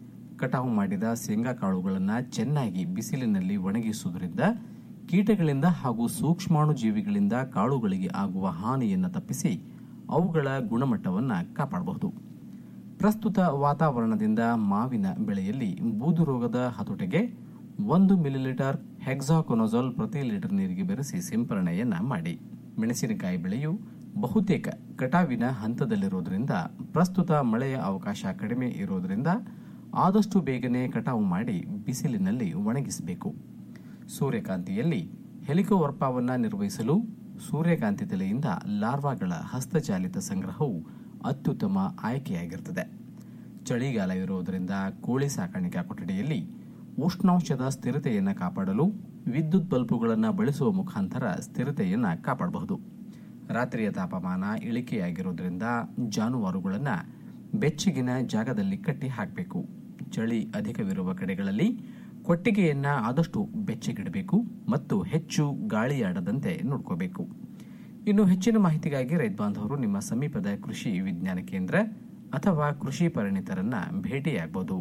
ಕಟಾವು ಮಾಡಿದ ಶೇಂಗಾ ಕಾಳುಗಳನ್ನು ಚೆನ್ನಾಗಿ ಬಿಸಿಲಿನಲ್ಲಿ ಒಣಗಿಸುವುದರಿಂದ ಕೀಟಗಳಿಂದ ಹಾಗೂ ಸೂಕ್ಷ್ಮಾಣು ಜೀವಿಗಳಿಂದ ಕಾಳುಗಳಿಗೆ ಆಗುವ ಹಾನಿಯನ್ನು ತಪ್ಪಿಸಿ ಅವುಗಳ ಗುಣಮಟ್ಟವನ್ನು ಕಾಪಾಡಬಹುದು ಪ್ರಸ್ತುತ ವಾತಾವರಣದಿಂದ ಮಾವಿನ ಬೆಳೆಯಲ್ಲಿ ಬೂದು ರೋಗದ ಹತೋಟಿಗೆ ಒಂದು ಮಿಲಿಲೀಟರ್ ಹೆಕ್ಸಾಕೊನೊಜಾಲ್ ಪ್ರತಿ ಲೀಟರ್ ನೀರಿಗೆ ಬೆರೆಸಿ ಸಿಂಪರಣೆಯನ್ನ ಮಾಡಿ ಮೆಣಸಿನಕಾಯಿ ಬೆಳೆಯು ಬಹುತೇಕ ಕಟಾವಿನ ಹಂತದಲ್ಲಿರುವುದರಿಂದ ಪ್ರಸ್ತುತ ಮಳೆಯ ಅವಕಾಶ ಕಡಿಮೆ ಇರುವುದರಿಂದ ಆದಷ್ಟು ಬೇಗನೆ ಕಟಾವು ಮಾಡಿ ಬಿಸಿಲಿನಲ್ಲಿ ಒಣಗಿಸಬೇಕು ಸೂರ್ಯಕಾಂತಿಯಲ್ಲಿ ಹೆಲಿಕೋವರ್ಪವನ್ನು ನಿರ್ವಹಿಸಲು ಸೂರ್ಯಕಾಂತಿ ತಲೆಯಿಂದ ಲಾರ್ವಾಗಳ ಹಸ್ತಚಾಲಿತ ಸಂಗ್ರಹವು ಅತ್ಯುತ್ತಮ ಆಯ್ಕೆಯಾಗಿರುತ್ತದೆ ಚಳಿಗಾಲ ಇರುವುದರಿಂದ ಕೋಳಿ ಸಾಕಾಣಿಕಾ ಕೊಠಡಿಯಲ್ಲಿ ಉಷ್ಣಾಂಶದ ಸ್ಥಿರತೆಯನ್ನು ಕಾಪಾಡಲು ವಿದ್ಯುತ್ ಬಲ್ಬುಗಳನ್ನು ಬಳಸುವ ಮುಖಾಂತರ ಸ್ಥಿರತೆಯನ್ನು ಕಾಪಾಡಬಹುದು ರಾತ್ರಿಯ ತಾಪಮಾನ ಇಳಿಕೆಯಾಗಿರುವುದರಿಂದ ಜಾನುವಾರುಗಳನ್ನು ಬೆಚ್ಚಗಿನ ಜಾಗದಲ್ಲಿ ಕಟ್ಟಿ ಹಾಕಬೇಕು ಚಳಿ ಅಧಿಕವಿರುವ ಕಡೆಗಳಲ್ಲಿ ಕೊಟ್ಟಿಗೆಯನ್ನ ಆದಷ್ಟು ಬೆಚ್ಚಗಿಡಬೇಕು ಮತ್ತು ಹೆಚ್ಚು ಗಾಳಿಯಾಡದಂತೆ ನೋಡ್ಕೋಬೇಕು ಇನ್ನು ಹೆಚ್ಚಿನ ಮಾಹಿತಿಗಾಗಿ ರೈತ ಬಾಂಧವರು ನಿಮ್ಮ ಸಮೀಪದ ಕೃಷಿ ವಿಜ್ಞಾನ ಕೇಂದ್ರ ಅಥವಾ ಕೃಷಿ ಪರಿಣಿತರನ್ನ ಭೇಟಿಯಾಗಬಹುದು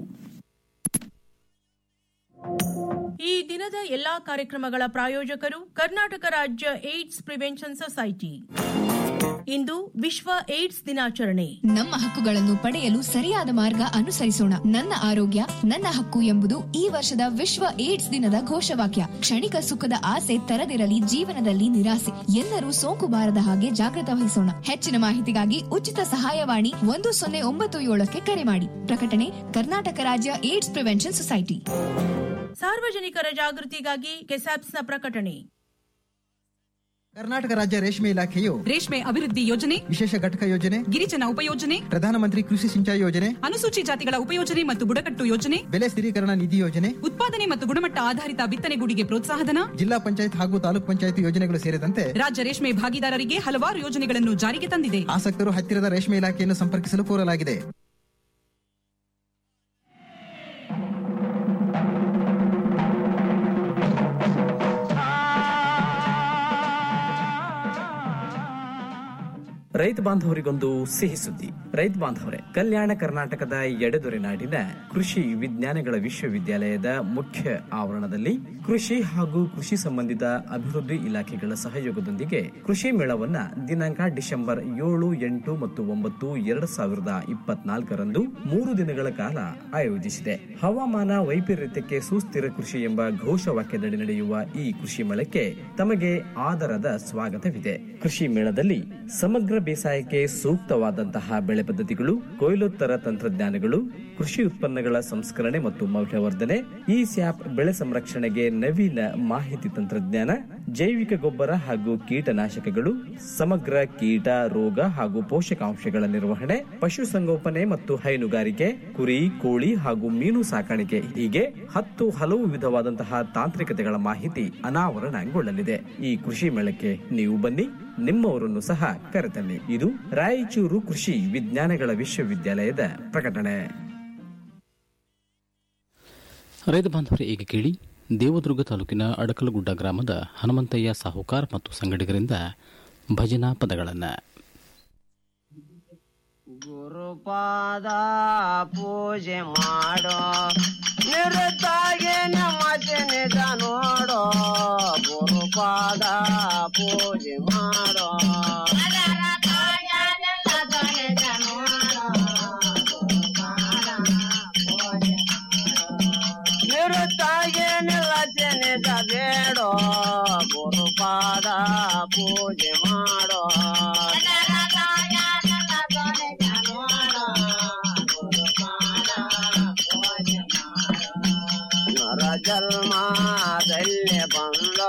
ಈ ದಿನದ ಎಲ್ಲಾ ಕಾರ್ಯಕ್ರಮಗಳ ಪ್ರಾಯೋಜಕರು ಕರ್ನಾಟಕ ರಾಜ್ಯ ಏಡ್ಸ್ ಪ್ರಿವೆನ್ಷನ್ ಸೊಸೈಟಿ ಇಂದು ವಿಶ್ವ ಏಡ್ಸ್ ದಿನಾಚರಣೆ ನಮ್ಮ ಹಕ್ಕುಗಳನ್ನು ಪಡೆಯಲು ಸರಿಯಾದ ಮಾರ್ಗ ಅನುಸರಿಸೋಣ ನನ್ನ ಆರೋಗ್ಯ ನನ್ನ ಹಕ್ಕು ಎಂಬುದು ಈ ವರ್ಷದ ವಿಶ್ವ ಏಡ್ಸ್ ದಿನದ ಘೋಷವಾಕ್ಯ ಕ್ಷಣಿಕ ಸುಖದ ಆಸೆ ತರದಿರಲಿ ಜೀವನದಲ್ಲಿ ನಿರಾಸೆ ಎಲ್ಲರೂ ಸೋಂಕು ಬಾರದ ಹಾಗೆ ಜಾಗೃತ ವಹಿಸೋಣ ಹೆಚ್ಚಿನ ಮಾಹಿತಿಗಾಗಿ ಉಚಿತ ಸಹಾಯವಾಣಿ ಒಂದು ಸೊನ್ನೆ ಒಂಬತ್ತು ಏಳಕ್ಕೆ ಕರೆ ಮಾಡಿ ಪ್ರಕಟಣೆ ಕರ್ನಾಟಕ ರಾಜ್ಯ ಏಡ್ಸ್ ಪ್ರಿವೆನ್ಷನ್ ಸೊಸೈಟಿ ಸಾರ್ವಜನಿಕರ ಜಾಗೃತಿಗಾಗಿ ಕೆಸಾಪ್ಸ್ನ ಪ್ರಕಟಣೆ ಕರ್ನಾಟಕ ರಾಜ್ಯ ರೇಷ್ಮೆ ಇಲಾಖೆಯು ರೇಷ್ಮೆ ಅಭಿವೃದ್ಧಿ ಯೋಜನೆ ವಿಶೇಷ ಘಟಕ ಯೋಜನೆ ಗಿರಿಜನ ಉಪಯೋಜನೆ ಪ್ರಧಾನಮಂತ್ರಿ ಕೃಷಿ ಸಿಂಚಾಯಿ ಯೋಜನೆ ಅನುಸೂಚಿ ಜಾತಿಗಳ ಉಪಯೋಜನೆ ಮತ್ತು ಬುಡಕಟ್ಟು ಯೋಜನೆ ಬೆಲೆ ಸ್ಥಿರೀಕರಣ ನಿಧಿ ಯೋಜನೆ ಉತ್ಪಾದನೆ ಮತ್ತು ಗುಣಮಟ್ಟ ಆಧಾರಿತ ಬಿತ್ತನೆಗೂಡಿಗೆ ಪ್ರೋತ್ಸಾಹಧನ ಜಿಲ್ಲಾ ಪಂಚಾಯತ್ ಹಾಗೂ ತಾಲೂಕ್ ಪಂಚಾಯತ್ ಯೋಜನೆಗಳು ಸೇರಿದಂತೆ ರಾಜ್ಯ ರೇಷ್ಮೆ ಭಾಗಿದಾರರಿಗೆ ಹಲವಾರು ಯೋಜನೆಗಳನ್ನು ಜಾರಿಗೆ ತಂದಿದೆ ಆಸಕ್ತರು ಹತ್ತಿರದ ರೇಷ್ಮೆ ಇಲಾಖೆಯನ್ನು ಸಂಪರ್ಕಿಸಲು ಕೋರಲಾಗಿದೆ ರೈತ ಬಾಂಧವರಿಗೊಂದು ಸಿಹಿ ಸುದ್ದಿ ರೈತ ಬಾಂಧವರೇ ಕಲ್ಯಾಣ ಕರ್ನಾಟಕದ ಎಡೆದೊರೆನಾಡಿನ ಕೃಷಿ ವಿಜ್ಞಾನಗಳ ವಿಶ್ವವಿದ್ಯಾಲಯದ ಮುಖ್ಯ ಆವರಣದಲ್ಲಿ ಕೃಷಿ ಹಾಗೂ ಕೃಷಿ ಸಂಬಂಧಿತ ಅಭಿವೃದ್ಧಿ ಇಲಾಖೆಗಳ ಸಹಯೋಗದೊಂದಿಗೆ ಕೃಷಿ ಮೇಳವನ್ನ ದಿನಾಂಕ ಡಿಸೆಂಬರ್ ಏಳು ಎಂಟು ಮತ್ತು ಒಂಬತ್ತು ಎರಡು ಸಾವಿರದ ಇಪ್ಪತ್ನಾಲ್ಕರಂದು ಮೂರು ದಿನಗಳ ಕಾಲ ಆಯೋಜಿಸಿದೆ ಹವಾಮಾನ ವೈಪರೀತ್ಯಕ್ಕೆ ಸುಸ್ಥಿರ ಕೃಷಿ ಎಂಬ ಘೋಷವಾಕ್ಯದಡಿ ನಡೆಯುವ ಈ ಕೃಷಿ ಮೇಳಕ್ಕೆ ತಮಗೆ ಆದರದ ಸ್ವಾಗತವಿದೆ ಕೃಷಿ ಮೇಳದಲ್ಲಿ ಸಮಗ್ರ ಬೇಸಾಯಕ್ಕೆ ಸೂಕ್ತವಾದಂತಹ ಬೆಳೆ ಪದ್ಧತಿಗಳು ಕೊಯ್ಲೋತ್ತರ ತಂತ್ರಜ್ಞಾನಗಳು ಕೃಷಿ ಉತ್ಪನ್ನಗಳ ಸಂಸ್ಕರಣೆ ಮತ್ತು ಮೌಲ್ಯವರ್ಧನೆ ಈ ಸ್ಯಾಪ್ ಬೆಳೆ ಸಂರಕ್ಷಣೆಗೆ ನವೀನ ಮಾಹಿತಿ ತಂತ್ರಜ್ಞಾನ ಜೈವಿಕ ಗೊಬ್ಬರ ಹಾಗೂ ಕೀಟನಾಶಕಗಳು ಸಮಗ್ರ ಕೀಟ ರೋಗ ಹಾಗೂ ಪೋಷಕಾಂಶಗಳ ನಿರ್ವಹಣೆ ಪಶುಸಂಗೋಪನೆ ಮತ್ತು ಹೈನುಗಾರಿಕೆ ಕುರಿ ಕೋಳಿ ಹಾಗೂ ಮೀನು ಸಾಕಾಣಿಕೆ ಹೀಗೆ ಹತ್ತು ಹಲವು ವಿಧವಾದಂತಹ ತಾಂತ್ರಿಕತೆಗಳ ಮಾಹಿತಿ ಅನಾವರಣಗೊಳ್ಳಲಿದೆ ಈ ಕೃಷಿ ಮೇಳಕ್ಕೆ ನೀವು ಬನ್ನಿ ನಿಮ್ಮವರನ್ನು ಸಹ ಕರೆತನ್ನಿ ಇದು ರಾಯಚೂರು ಕೃಷಿ ವಿಜ್ಞಾನಗಳ ವಿಶ್ವವಿದ್ಯಾಲಯದ ಪ್ರಕಟಣೆ ರೈತ ಬಾಂಧವರೇ ಈಗ ಕೇಳಿ ದೇವದುರ್ಗ ತಾಲೂಕಿನ ಅಡಕಲಗುಡ್ಡ ಗ್ರಾಮದ ಹನುಮಂತಯ್ಯ ಸಾಹುಕಾರ್ ಮತ್ತು ಸಂಗಡಿಗರಿಂದ ಭಜನಾ ಪದಗಳನ್ನು ಗುರುಪಾದ ಪೂಜೆ ಮಾಡೋ ನಿರುತ್ತಾಗೆ ನಮಜನಿದ ನೋಡೋ ಗುರುಪಾದ ಪೂಜೆ ಮಾಡೋ ನಿರುತ್ತಾಗೆ ನಿಲಜನಿದ ಬೇಡೋ ಗುರುಪಾದ ಪೂಜೆ ಮಾಡೋ ನರ ಜನ್ಮದಲ್ಲಿ ಬಂದ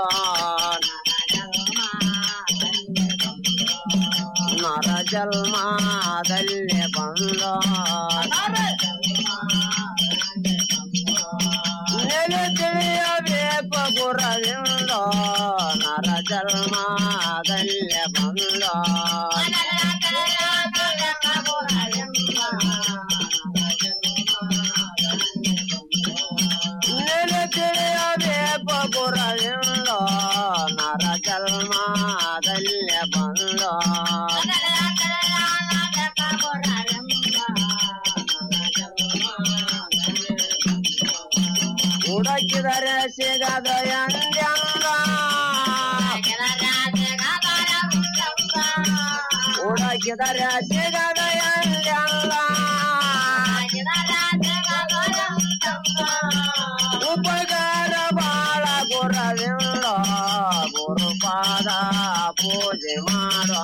ನರ ಜನ್ಮದಲ್ಲಿ ಬಂದ ನೆಲೆ ತಿಳಿಯಬೇಕು ಗುರವಿಂದ ನರ ಜನ್ಮದಲ್ಲಿ ಬಂದ ನೆಲೆ ತಿಳಿಯಬೇಕು ಗುರವಿಂದ ನರ ಜನ್ಮದಲ್ಲಿ ಬಂದ ಹುಡುಕಿದರೆ ಸಿಗದ ಎಂದ್ಯಂಗ ಹುಡುಕಿದರೆ ಸಿಗದ ಎಂದ್ಯಂಗ ಉಪಕಾರ ಬಾಳ ಗುರವಿಲ್ಲ ಗುರುಪಾದ ಪೂಜೆ ಮಾಡೋ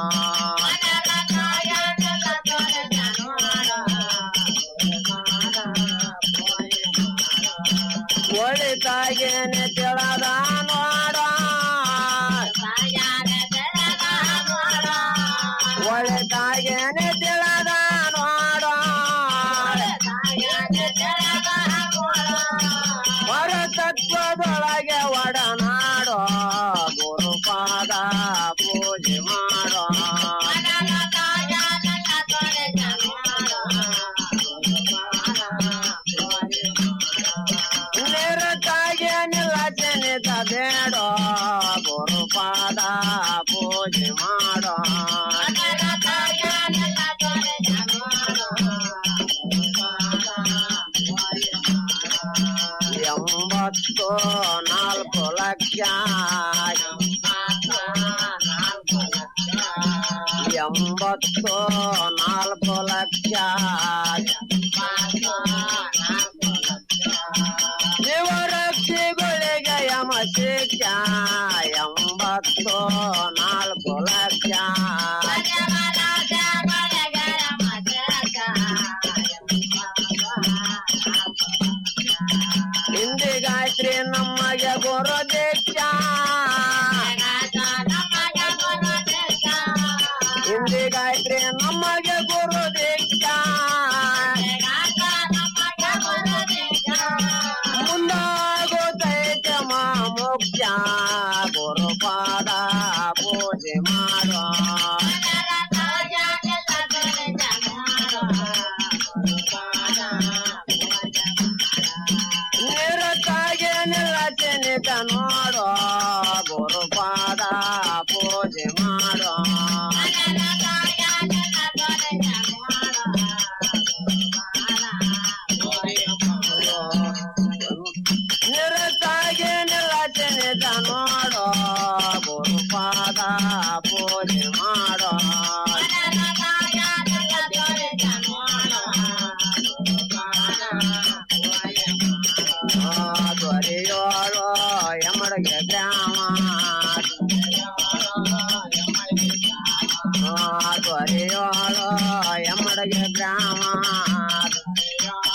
ಒಳಿತಾಗೇನೆ ತಿಳದ ನೋಡ ಒಳಿತಾಗೇನೆ ತಿಳದ ನೋಡ ಹೊರತತ್ವದೊಳಗೆ ಒಡನಾಡೋ ಗುರುಪಾದ ಪೂಜೆ ಮಾಡೋ ನಿರತಾಗೆ ನಿಲಜನಿತ ಬೇಡೋ ಗುರುಪಾದ ಪೂಜೆ ಮಾಡೋ ಎಂಬತ್ತು ನಾಲ್ಕು ಲಕ್ಷ ಎಂಬತ್ತು ನಾಲ್ಕು ಲಕ್ಷ ಶಿವರಕ್ಷಿಗಳಿಗೆ ಯಮ ಶಿಕ್ಷ ಎಂಬತ್ತು ನಾಲ್ಕು ಲಕ್ಷ ಹಿಂದಿ ಗಾಯತ್ರಿ ನಮಗೆ ಗುರು ದೀಕ್ಷ ಪೂಜೆ ಮಾಡೋ ದೊರೆಯೋಳು ಎಮ್ಮಡಿಗೆ ಗ್ರಾಮ ದೊರೆಯೋಳು ಎಮ್ಮಡಿಗೆ ಗ್ರಾಮ